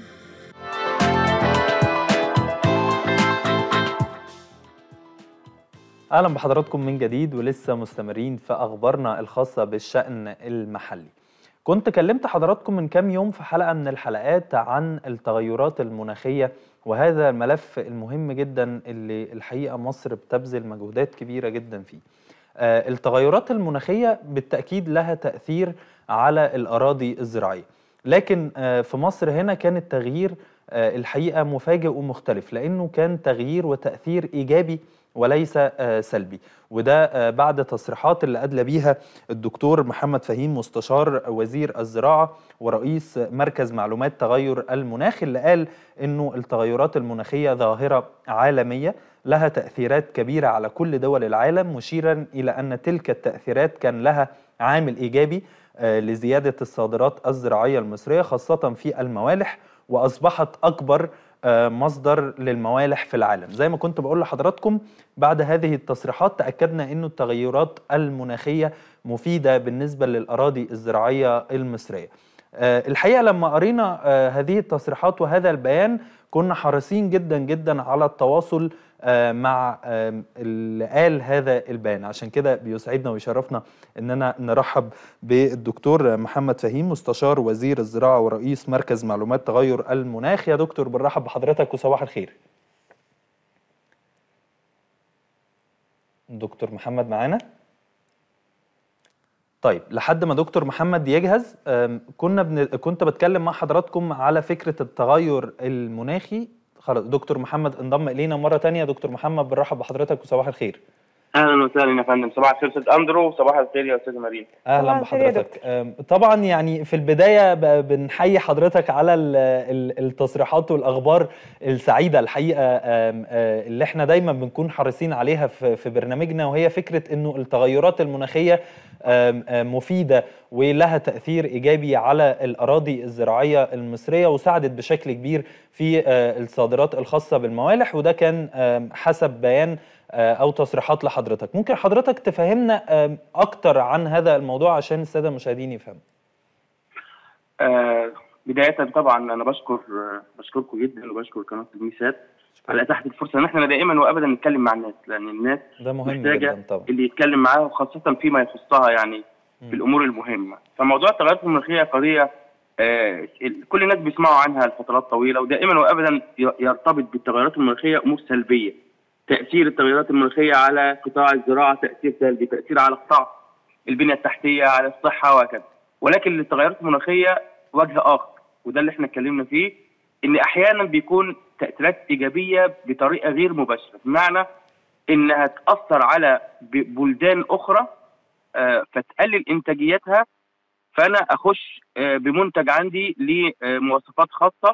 [SPEAKER 1] اهلا بحضراتكم من جديد ولسه مستمرين في اخبارنا الخاصه بالشان المحلي كنت كلمت حضراتكم من كام يوم في حلقه من الحلقات عن التغيرات المناخيه وهذا الملف المهم جدا اللي الحقيقه مصر بتبذل مجهودات كبيره جدا فيه آه، التغيرات المناخيه بالتاكيد لها تاثير على الاراضي الزراعيه لكن آه، في مصر هنا كان التغيير آه، الحقيقه مفاجئ ومختلف لانه كان تغيير وتاثير ايجابي وليس آه، سلبي وده آه، بعد تصريحات اللي أدلى بيها الدكتور محمد فهيم مستشار وزير الزراعة ورئيس مركز معلومات تغير المناخ اللي قال إنه التغيرات المناخية ظاهرة عالمية لها تأثيرات كبيرة على كل دول العالم مشيرا إلى أن تلك التأثيرات كان لها عامل إيجابي آه، لزيادة الصادرات الزراعية المصرية خاصة في الموالح وأصبحت أكبر آه، مصدر للموالح في العالم زي ما كنت بقول لحضراتكم بعد هذه التصريحات تأكدنا أنه التغيرات المناخية مفيدة بالنسبة للأراضي الزراعية المصرية آه، الحقيقة لما قرينا آه، هذه التصريحات وهذا البيان كنا حريصين جدا جدا على التواصل آه، مع آم، اللي قال هذا البيان عشان كده بيسعدنا ويشرفنا اننا نرحب بالدكتور محمد فهيم مستشار وزير الزراعه ورئيس مركز معلومات تغير المناخ يا دكتور بنرحب بحضرتك وصباح الخير دكتور محمد معانا طيب لحد ما دكتور محمد يجهز آم، كنا بن... كنت بتكلم مع حضراتكم على فكره التغير المناخي خلاص دكتور محمد انضم الينا مره تانية دكتور محمد بنرحب بحضرتك وصباح الخير
[SPEAKER 9] اهلا وسهلا يا فندم صباح الخير استاذ اندرو وصباح الخير يا استاذ مارين
[SPEAKER 1] اهلا
[SPEAKER 3] صباح الخير يا
[SPEAKER 1] بحضرتك آم، طبعا يعني في البدايه ب- بنحيي حضرتك على ال- ال- التصريحات والاخبار السعيده الحقيقه آم، آه، اللي احنا دايما بنكون حريصين عليها في في برنامجنا وهي فكره انه التغيرات المناخيه آم، آم، مفيده ولها تاثير ايجابي على الاراضي الزراعيه المصريه وساعدت بشكل كبير في آه، الصادرات الخاصه بالموالح وده كان آم، حسب بيان آه، او تصريحات لحضرتك ممكن حضرتك تفهمنا آم، اكتر عن هذا الموضوع عشان الساده المشاهدين يفهموا
[SPEAKER 9] آه بدايه طبعا انا بشكر آه بشكركم جدا وبشكر قناه الميسات على اتاحه الفرصه ان احنا دائما وابدا نتكلم مع الناس لان الناس
[SPEAKER 1] ده مهم
[SPEAKER 9] محتاجة
[SPEAKER 1] جدا طبعا
[SPEAKER 9] اللي يتكلم معاها وخاصه فيما يخصها يعني
[SPEAKER 1] مم.
[SPEAKER 9] في الامور المهمه فموضوع التغيرات المناخيه قضيه آه ال- كل الناس بيسمعوا عنها لفترات طويله ودائما وابدا ي- يرتبط بالتغيرات المناخيه امور سلبيه تاثير التغيرات المناخيه على قطاع الزراعه تاثير سلبي تاثير على قطاع البنيه التحتيه على الصحه وهكذا ولكن للتغيرات المناخيه وجه اخر وده اللي احنا اتكلمنا فيه ان احيانا بيكون تاثيرات ايجابيه بطريقه غير مباشره بمعنى انها تاثر على ب- بلدان اخرى آه، فتقلل انتاجيتها فانا اخش آه، بمنتج عندي لمواصفات خاصه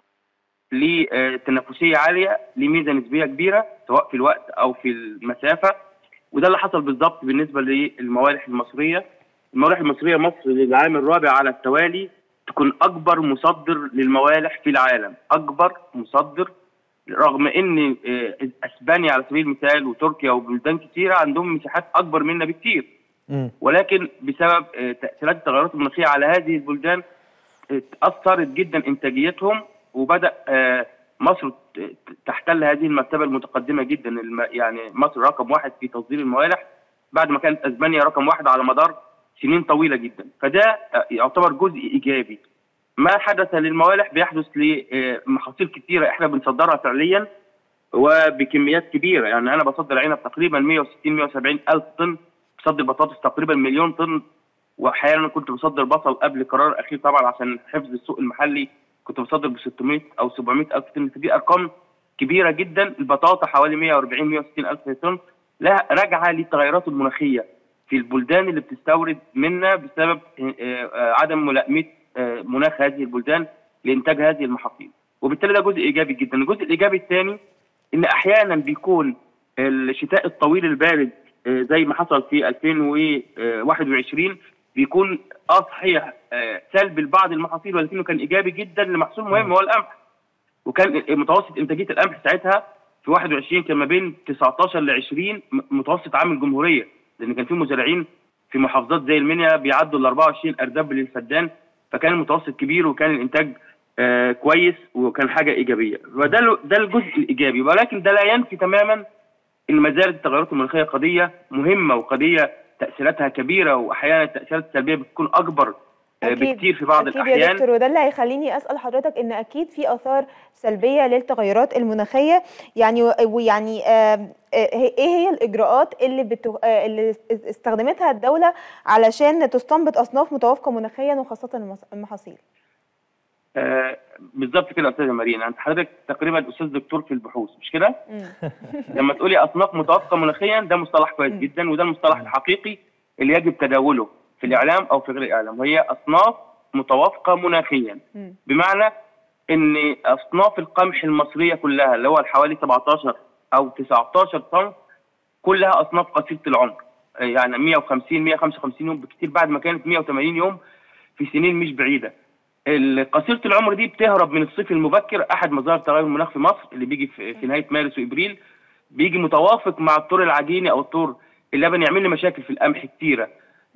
[SPEAKER 9] لتنافسيه عاليه لميزه نسبيه كبيره سواء في الوقت او في المسافه وده اللي حصل بالظبط بالنسبه للموالح المصريه الموالح المصريه مصر للعام الرابع على التوالي تكون اكبر مصدر للموالح في العالم اكبر مصدر رغم ان آه، اسبانيا على سبيل المثال وتركيا وبلدان كثيره عندهم مساحات اكبر منا بكثير
[SPEAKER 1] مم.
[SPEAKER 9] ولكن بسبب آه، تاثيرات التغيرات المناخيه على هذه البلدان آه، تاثرت جدا انتاجيتهم وبدا آه، مصر ت- ت- تحتل هذه المرتبه المتقدمه جدا الم- يعني مصر رقم واحد في تصدير الموالح بعد ما كانت اسبانيا رقم واحد على مدار سنين طويله جدا فده آه، يعتبر جزء ايجابي ما حدث للموالح بيحدث لمحاصيل كثيره احنا بنصدرها فعليا وبكميات كبيره يعني انا بصدر عنب تقريبا 160 170 الف طن بصدر بطاطس تقريبا مليون طن واحيانا كنت بصدر بصل قبل القرار الاخير طبعا عشان حفظ السوق المحلي كنت بصدر ب 600 او 700 الف طن فدي ارقام كبيره جدا البطاطا حوالي 140 160 الف طن لا راجعه للتغيرات المناخيه في البلدان اللي بتستورد منا بسبب آه، آه، عدم ملائمه آه، مناخ هذه البلدان لانتاج هذه المحاصيل وبالتالي ده جزء ايجابي جدا الجزء الايجابي الثاني ان احيانا بيكون الشتاء الطويل البارد آه، زي ما حصل في 2021 بيكون اه صحيح آه، سلبي لبعض المحاصيل ولكنه كان ايجابي جدا لمحصول مهم هو القمح وكان متوسط انتاجيه القمح ساعتها في 21 كان ما بين 19 ل 20 م- متوسط عام الجمهوريه لان كان في مزارعين في محافظات زي المنيا بيعدوا ال 24 ارداب للفدان فكان المتوسط كبير وكان الانتاج آه كويس وكان حاجه ايجابيه وده ال- ده الجزء الايجابي ولكن ده لا ينفي تماما ان ما زالت التغيرات المناخيه قضيه مهمه وقضيه تاثيراتها كبيره واحيانا التاثيرات السلبيه بتكون اكبر آه
[SPEAKER 3] أكيد.
[SPEAKER 9] بكتير في بعض
[SPEAKER 3] أكيد يا
[SPEAKER 9] الاحيان
[SPEAKER 3] دكتور وده اللي هيخليني أسأل حضرتك إن أكيد في آثار سلبية للتغيرات المناخية يعني و- ويعني آم، آه، إيه هي الإجراءات اللي بتو... آه، اللي است- استخدمتها الدولة علشان تستنبط أصناف متوافقة مناخيا وخاصة المس- المحاصيل
[SPEAKER 9] آه بالظبط كده يا استاذه مارينا انت حضرتك تقريبا استاذ دكتور في البحوث مش كده؟ لما تقولي اصناف متوافقه مناخيا ده مصطلح كويس جدا وده المصطلح الحقيقي اللي يجب تداوله في الاعلام او في غير الاعلام وهي اصناف متوافقه مناخيا بمعنى ان اصناف القمح المصريه كلها اللي هو حوالي 17 او 19 صنف كلها اصناف قصيره العمر يعني 150 155 يوم بكتير بعد ما كانت 180 يوم في سنين مش بعيده قصيره العمر دي بتهرب من الصيف المبكر احد مظاهر تغير المناخ في مصر اللي بيجي في, في نهايه مارس وابريل بيجي متوافق مع الطور العجيني او الطور اللبني يعمل لي مشاكل في القمح كتيره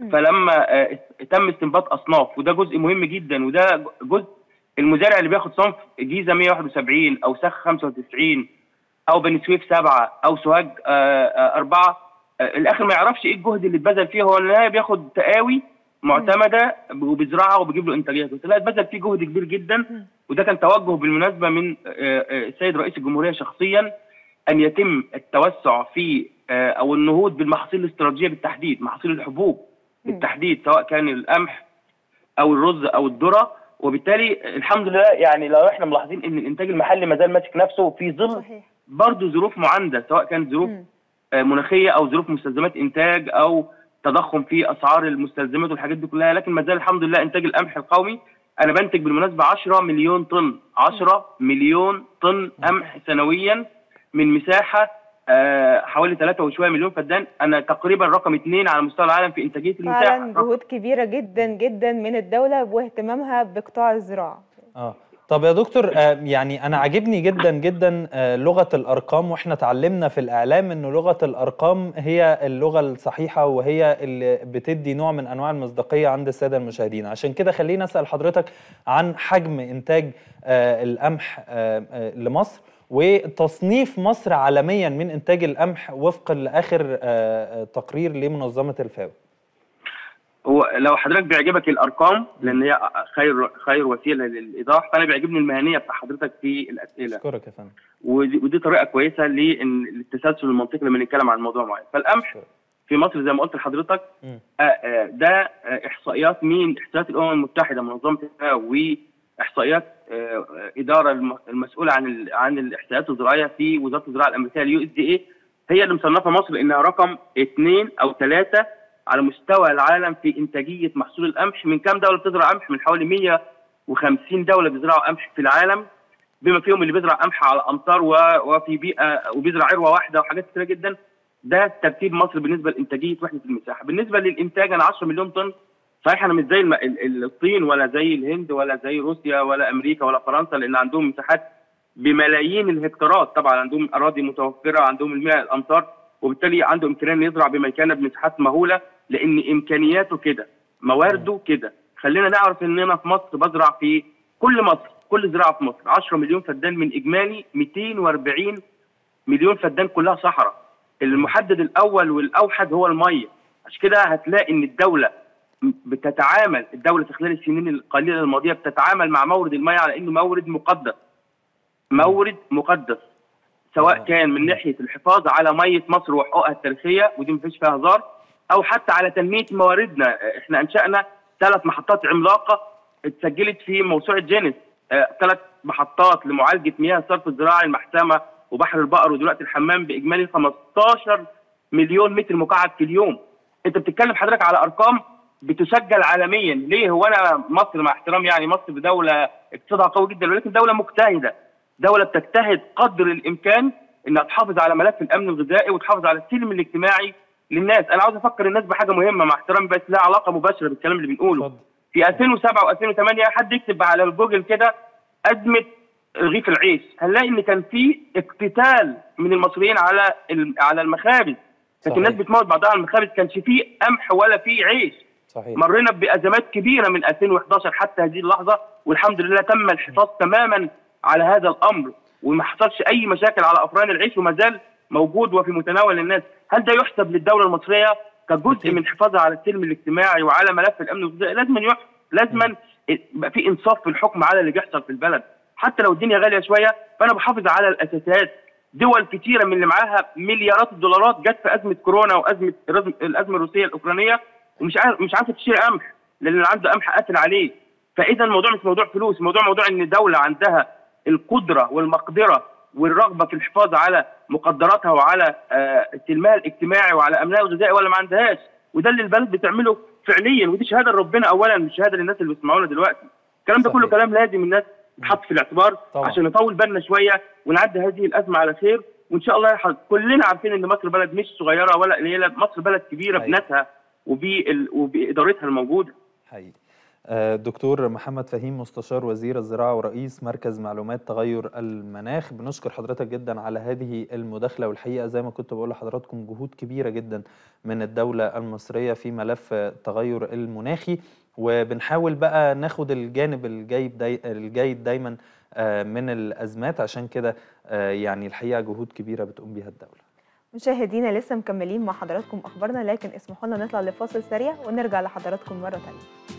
[SPEAKER 9] فلما آه، تم استنباط اصناف وده جزء مهم جدا وده جزء المزارع اللي بياخد صنف جيزه 171 او سخ 95 او بني سويف سبعه او سوهاج آه، آه، اربعه آه، الاخر ما يعرفش ايه الجهد اللي اتبذل فيه هو النهايه بياخد تقاوي معتمده وبيزرعها وبيجيب له انتاجيه لا اتبذل فيه جهد كبير جدا وده كان توجه بالمناسبه من آه، آه، السيد رئيس الجمهوريه شخصيا ان يتم التوسع في آه، او النهوض بالمحاصيل الاستراتيجيه بالتحديد محاصيل الحبوب بالتحديد سواء كان القمح او الرز او الذره وبالتالي الحمد لله يعني لو احنا ملاحظين ان الانتاج المحلي ما زال ماسك نفسه في ظل
[SPEAKER 3] صحيح
[SPEAKER 9] برضه ظروف معانده سواء كانت ظروف آه، مناخيه او ظروف مستلزمات انتاج او تضخم في اسعار المستلزمات والحاجات دي كلها لكن ما زال الحمد لله انتاج القمح القومي انا بنتج بالمناسبه 10 مليون طن 10 مليون طن قمح سنويا من مساحه آه، حوالي 3 وشويه مليون فدان انا تقريبا رقم اثنين على مستوى العالم في انتاجيه المساحه
[SPEAKER 3] فعلا جهود كبيره جدا جدا من الدوله واهتمامها بقطاع الزراعه
[SPEAKER 1] اه طب يا دكتور آه، يعني انا عاجبني جدا جدا آه، لغه الارقام واحنا اتعلمنا في الاعلام انه لغه الارقام هي اللغه الصحيحه وهي اللي بتدي نوع من انواع المصداقيه عند الساده المشاهدين عشان كده خلينا اسال حضرتك عن حجم انتاج آه، القمح آه، آه، لمصر وتصنيف مصر عالميا من انتاج القمح وفقا لاخر آه، آه، تقرير لمنظمه الفاو
[SPEAKER 9] هو لو حضرتك بيعجبك الارقام لان هي خير خير وسيله للايضاح فانا بيعجبني المهنيه بتاع حضرتك في الاسئله
[SPEAKER 1] اشكرك يا فندم
[SPEAKER 9] ودي, ودي طريقه كويسه لان للتسلسل المنطقي لما نتكلم عن موضوع معين فالقمح في مصر زي ما قلت لحضرتك
[SPEAKER 1] مم.
[SPEAKER 9] آه، آه، ده آه، احصائيات مين احصائيات الامم المتحده منظمه الفاو واحصائيات آه، آه، اداره الم- المسؤوله عن ال- عن الاحصائيات الزراعيه في وزاره الزراعه الامريكيه اليو اس دي اي هي اللي مصنفه مصر انها رقم اثنين او ثلاثه على مستوى العالم في انتاجيه محصول القمح من كام دوله بتزرع قمح من حوالي 150 دوله بيزرعوا قمح في العالم بما فيهم اللي بيزرع قمح على امطار و- وفي بيئه وبيزرع عروه واحده وحاجات كتيره جدا ده ترتيب مصر بالنسبه لانتاجيه وحده المساحه بالنسبه للانتاج انا 10 مليون طن صحيح انا مش زي الم- ال- ال- الصين ولا زي الهند ولا زي روسيا ولا امريكا ولا فرنسا لان عندهم مساحات بملايين الهكتارات طبعا عندهم اراضي متوفره عندهم المياه الامطار وبالتالي عنده امكانيه انه يزرع بمكانه بمساحات مهوله لان امكانياته كده موارده كده خلينا نعرف اننا في مصر بزرع في كل مصر كل زراعه في مصر 10 مليون فدان من اجمالي 240 مليون فدان كلها صحراء المحدد الاول والاوحد هو الميه عشان كده هتلاقي ان الدوله بتتعامل الدوله في خلال السنين القليله الماضيه بتتعامل مع مورد الميه على انه مورد مقدس مورد مقدس سواء كان من ناحيه الحفاظ على ميه مصر وحقوقها التاريخيه ودي مفيش فيها هزار او حتى على تنميه مواردنا احنا انشانا ثلاث محطات عملاقه اتسجلت في موسوعه جينيس ثلاث محطات لمعالجه مياه الصرف الزراعي المحسمه وبحر البقر ودلوقتي الحمام باجمالي 15 مليون متر مكعب في اليوم انت بتتكلم حضرتك على ارقام بتسجل عالميا ليه هو انا مصر مع احترام يعني مصر دوله اقتصادها قوي جدا ولكن دوله مجتهده دوله بتجتهد قدر الامكان انها تحافظ على ملف الامن الغذائي وتحافظ على السلم الاجتماعي للناس انا عاوز افكر الناس بحاجه مهمه مع احترامي بس لها علاقه مباشره بالكلام اللي بنقوله
[SPEAKER 1] اتفضل.
[SPEAKER 9] في 2007 و2008 حد يكتب على جوجل كده ازمه رغيف العيش هنلاقي ان كان في اقتتال من المصريين على الم- على المخابز
[SPEAKER 1] صحيح.
[SPEAKER 9] كانت الناس بتموت بعضها على المخابز كانش فيه قمح ولا فيه عيش
[SPEAKER 1] صحيح
[SPEAKER 9] مرينا بازمات كبيره من 2011 حتى هذه اللحظه والحمد لله تم الحفاظ تماما على هذا الامر وما حصلش اي مشاكل على افران العيش وما زال موجود وفي متناول الناس هل ده يحسب للدوله المصريه كجزء
[SPEAKER 1] أكيد.
[SPEAKER 9] من حفاظها على السلم الاجتماعي وعلى ملف الامن الغذائي لازم يح... لازم يبقى في انصاف في الحكم على اللي بيحصل في البلد حتى لو الدنيا غاليه شويه فانا بحافظ على الاساسيات دول كتيره من اللي معاها مليارات الدولارات جت في ازمه كورونا وازمه الازمه الروسيه الاوكرانيه ومش عارف مش عارفه تشتري قمح لان اللي عنده قمح قاتل عليه فاذا الموضوع مش موضوع فلوس الموضوع موضوع ان دوله عندها القدره والمقدره والرغبه في الحفاظ على مقدراتها وعلى آه، سلمها الاجتماعي وعلى امنها الغذائي ولا ما عندهاش وده اللي البلد بتعمله فعليا ودي شهاده لربنا اولا مش شهاده للناس اللي بيسمعونا دلوقتي الكلام ده كله
[SPEAKER 1] صحيح.
[SPEAKER 9] كلام لازم الناس تحط في الاعتبار
[SPEAKER 1] طبعا.
[SPEAKER 9] عشان نطول بالنا شويه ونعدي هذه الازمه على خير وان شاء الله يح- كلنا عارفين ان مصر بلد مش صغيره ولا قليله مصر بلد كبيره
[SPEAKER 1] حقيقي.
[SPEAKER 9] بناسها وبال- وبادارتها الموجوده
[SPEAKER 1] حقيقي آه، دكتور محمد فهيم مستشار وزير الزراعة ورئيس مركز معلومات تغير المناخ بنشكر حضرتك جدا على هذه المداخلة والحقيقة زي ما كنت بقول لحضراتكم جهود كبيرة جدا من الدولة المصرية في ملف التغير المناخي وبنحاول بقى ناخد الجانب الجيد داي الجيد دايما آه، من الأزمات عشان كده آه، يعني الحقيقة جهود كبيرة بتقوم بيها الدولة
[SPEAKER 3] مشاهدينا لسه مكملين مع حضراتكم اخبارنا لكن اسمحوا لنا نطلع لفاصل سريع ونرجع لحضراتكم مره ثانيه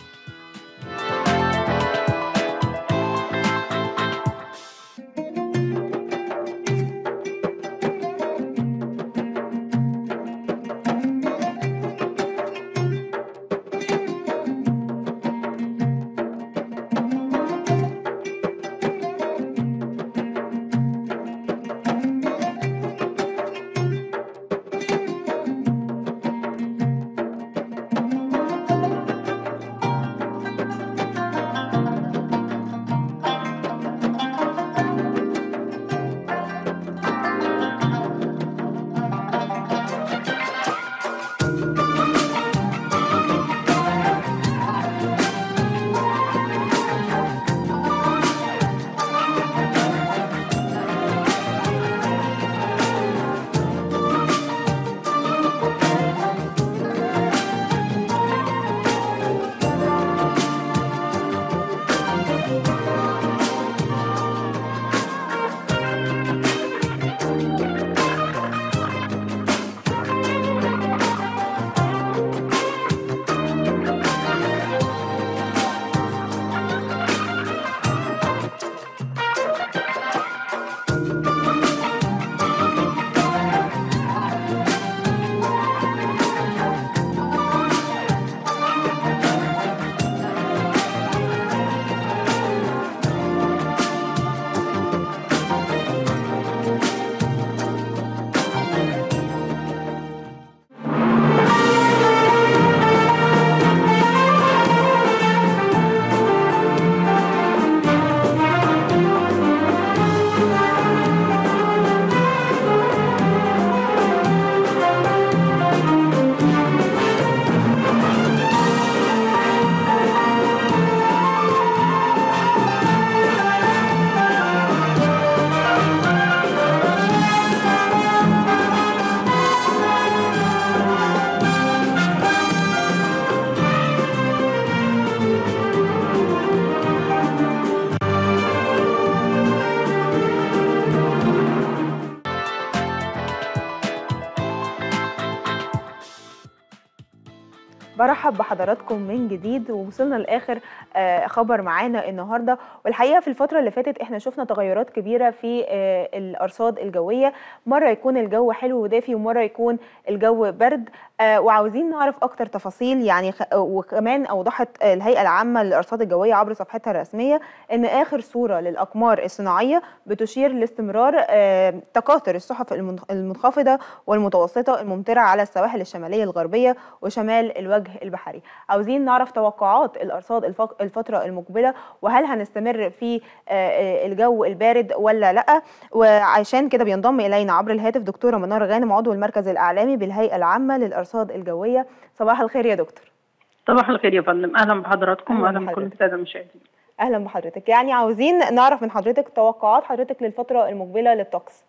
[SPEAKER 3] برحب بحضراتكم من جديد ووصلنا لاخر آه، خبر معانا النهارده والحقيقه في الفتره اللي فاتت احنا شفنا تغيرات كبيره في آه، الارصاد الجويه مره يكون الجو حلو ودافي ومره يكون الجو برد آه، وعاوزين نعرف اكتر تفاصيل يعني خ- وكمان اوضحت الهيئه العامه للارصاد الجويه عبر صفحتها الرسميه ان اخر صوره للاقمار الصناعيه بتشير لاستمرار آه، تكاثر السحب المن- المنخفضه والمتوسطه الممطره على السواحل الشماليه الغربيه وشمال الوجه البحري عاوزين نعرف توقعات الارصاد الفق- الفتره المقبله وهل هنستمر في آه، آه، الجو البارد ولا لا وعشان كده بينضم الينا عبر الهاتف دكتوره منار غانم عضو المركز الاعلامي بالهيئه العامه للارصاد الجويه صباح الخير يا دكتور
[SPEAKER 10] صباح الخير يا فندم اهلا بحضراتكم
[SPEAKER 3] أهلاً
[SPEAKER 10] واهلا بكل
[SPEAKER 3] بحضرتك.
[SPEAKER 10] الساده المشاهدين
[SPEAKER 3] اهلا بحضرتك يعني عاوزين نعرف من حضرتك توقعات حضرتك للفتره المقبله للطقس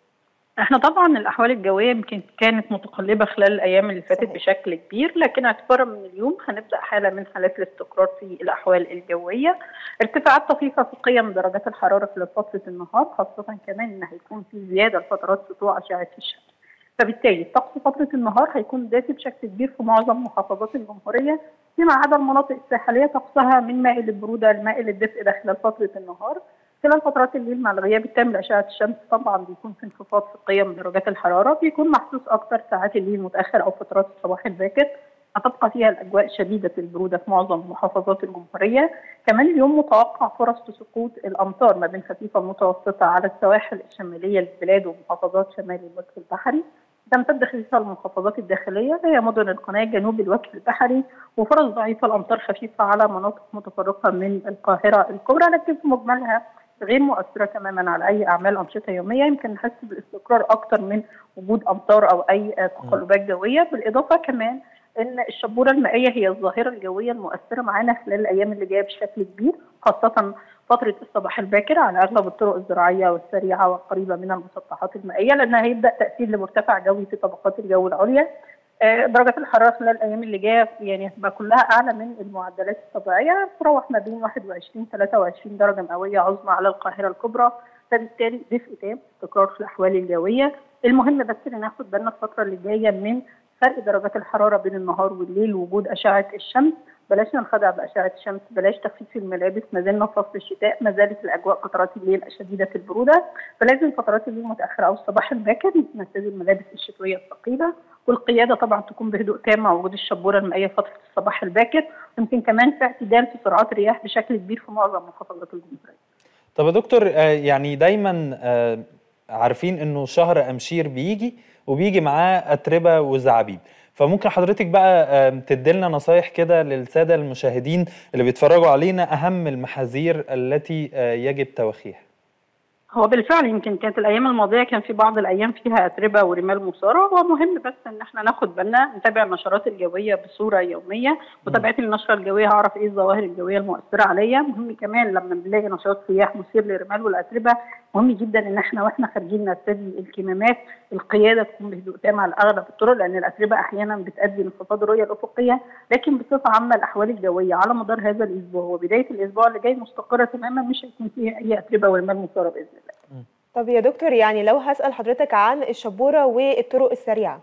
[SPEAKER 10] احنا طبعا الاحوال الجويه يمكن كانت متقلبه خلال الايام اللي فاتت
[SPEAKER 3] صحيح.
[SPEAKER 10] بشكل كبير لكن اعتبارا من اليوم هنبدا حاله من حالات الاستقرار في الاحوال الجويه ارتفاعات طفيفه في قيم درجات الحراره خلال فتره النهار خاصه كمان ان هيكون في زياده لفترات سطوع اشعه الشمس فبالتالي الطقس فتره النهار هيكون دافي بشكل كبير في معظم محافظات الجمهوريه فيما عدا المناطق الساحليه طقسها من مائل البروده لمائل الدفء ده خلال فتره النهار خلال فترات الليل مع الغياب التام لأشعة الشمس طبعا بيكون في انخفاض في قيم درجات الحرارة بيكون محسوس أكتر ساعات الليل متأخر أو فترات الصباح الباكر هتبقى فيها الأجواء شديدة البرودة في معظم محافظات الجمهورية كمان اليوم متوقع فرص سقوط الأمطار ما بين خفيفة ومتوسطة على السواحل الشمالية للبلاد ومحافظات شمال الوجه البحري تمتد خفيفة للمحافظات الداخلية هي مدن القناة جنوب الوجه البحري وفرص ضعيفة الأمطار خفيفة على مناطق متفرقة من القاهرة الكبرى لكن في مجملها غير مؤثرة تماما على أي أعمال أنشطة يومية يمكن نحس بالاستقرار أكتر من وجود أمطار أو أي تقلبات جوية بالإضافة كمان ان الشبوره المائيه هي الظاهره الجويه المؤثره معانا خلال الايام اللي جايه بشكل كبير خاصه فتره الصباح الباكر على اغلب الطرق الزراعيه والسريعه والقريبه من المسطحات المائيه لانها هيبدا تاثير لمرتفع جوي في طبقات الجو العليا آه، درجات الحراره خلال الايام اللي جايه يعني هتبقى كلها اعلى من المعدلات الطبيعيه تتراوح ما بين 21 23 درجه مئويه عظمى على القاهره الكبرى فبالتالي دفء تام استقرار في الاحوال الجويه المهم بس ان ناخد بالنا الفتره اللي جايه من فرق درجات الحراره بين النهار والليل وجود اشعه الشمس بلاش ننخدع باشعه الشمس بلاش تخفيف الملابس ما زلنا في فصل الشتاء ما زالت الاجواء فترات الليل شديده البروده فلازم فترات الليل المتاخره او الصباح الباكر نرتدي الملابس الشتويه الثقيله والقياده طبعا تكون بهدوء تام مع وجود الشبوره المائيه فتره الصباح الباكر يمكن كمان في اعتدال في سرعات الرياح بشكل كبير في معظم محافظات الجمهوريه.
[SPEAKER 1] طب يا دكتور آه، يعني دايما آه، عارفين انه شهر امشير بيجي وبيجي معاه اتربه وزعابيب فممكن حضرتك بقى آه، تديلنا نصايح كده للساده المشاهدين اللي بيتفرجوا علينا اهم المحاذير التي آه، يجب توخيها
[SPEAKER 10] هو بالفعل يمكن كانت الايام الماضيه كان في بعض الايام فيها اتربه ورمال مثاره هو مهم بس ان احنا ناخد بالنا نتابع النشرات الجويه بصوره يوميه متابعه النشره الجويه هعرف ايه الظواهر الجويه المؤثره عليا مهم كمان لما بنلاقي نشاط رياح مثير للرمال والاتربه مهم جدا ان احنا واحنا خارجين نرتدي الكمامات القياده تكون بهدوء تام على اغلب الطرق لان الاتربه احيانا بتؤدي لانخفاض الرؤيه الافقيه لكن بصفه عامه الاحوال الجويه على مدار هذا الاسبوع وبدايه الاسبوع اللي جاي مستقره تماما مش هيكون فيها اي اتربه ورمال مثاره باذن الله
[SPEAKER 3] طب يا دكتور يعني لو هسأل حضرتك عن الشبورة والطرق السريعة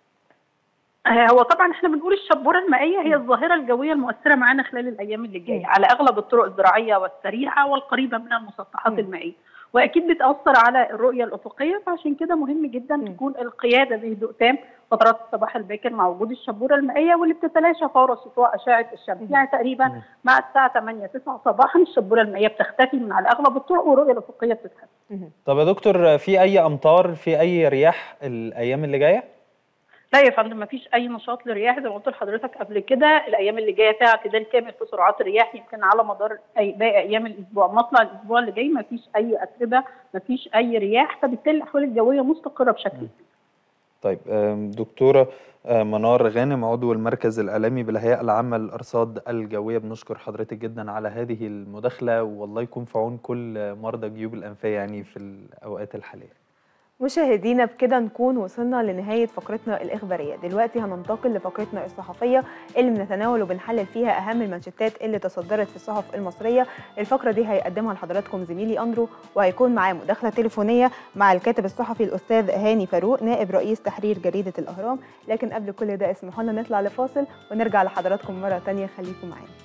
[SPEAKER 10] آه، هو طبعا احنا بنقول الشبوره المائيه هي الظاهره الجويه المؤثره معانا خلال الايام اللي جايه على اغلب الطرق الزراعيه والسريعه والقريبه من المسطحات المائيه واكيد بتاثر على الرؤيه الافقيه فعشان كده مهم جدا تكون القياده بهدوء تام فترات الصباح الباكر مع وجود الشبوره المائيه واللي بتتلاشى فور سطوع اشعه الشمس يعني تقريبا مع الساعه 8 9 صباحا الشبوره المائيه بتختفي من على اغلب الطرق والرؤيه الافقيه بتتحسن
[SPEAKER 1] طب يا دكتور في اي امطار في اي رياح الايام اللي جايه
[SPEAKER 10] لا يا فندم مفيش اي نشاط للرياح زي ما قلت لحضرتك قبل كده الايام اللي جايه فيها اعتدال كامل في سرعات الرياح يمكن على مدار أي باقي ايام الاسبوع مطلع الاسبوع اللي جاي مفيش اي اتربه مفيش اي رياح فبالتالي الاحوال الجويه مستقره بشكل كبير
[SPEAKER 1] طيب آم، دكتورة آه، منار غانم عضو المركز الإعلامي بالهيئة العامة للأرصاد الجوية بنشكر حضرتك جدا على هذه المداخلة والله يكون في عون كل مرضى جيوب الأنفية يعني في الأوقات الحالية
[SPEAKER 3] مشاهدينا بكده نكون وصلنا لنهاية فقرتنا الإخبارية دلوقتي هننتقل لفقرتنا الصحفية اللي بنتناول وبنحلل فيها أهم المانشيتات اللي تصدرت في الصحف المصرية الفقرة دي هيقدمها لحضراتكم زميلي أندرو وهيكون معاه مداخلة تليفونية مع الكاتب الصحفي الأستاذ هاني فاروق نائب رئيس تحرير جريدة الأهرام لكن قبل كل ده اسمحوا لنا نطلع لفاصل ونرجع لحضراتكم مرة تانية خليكم معانا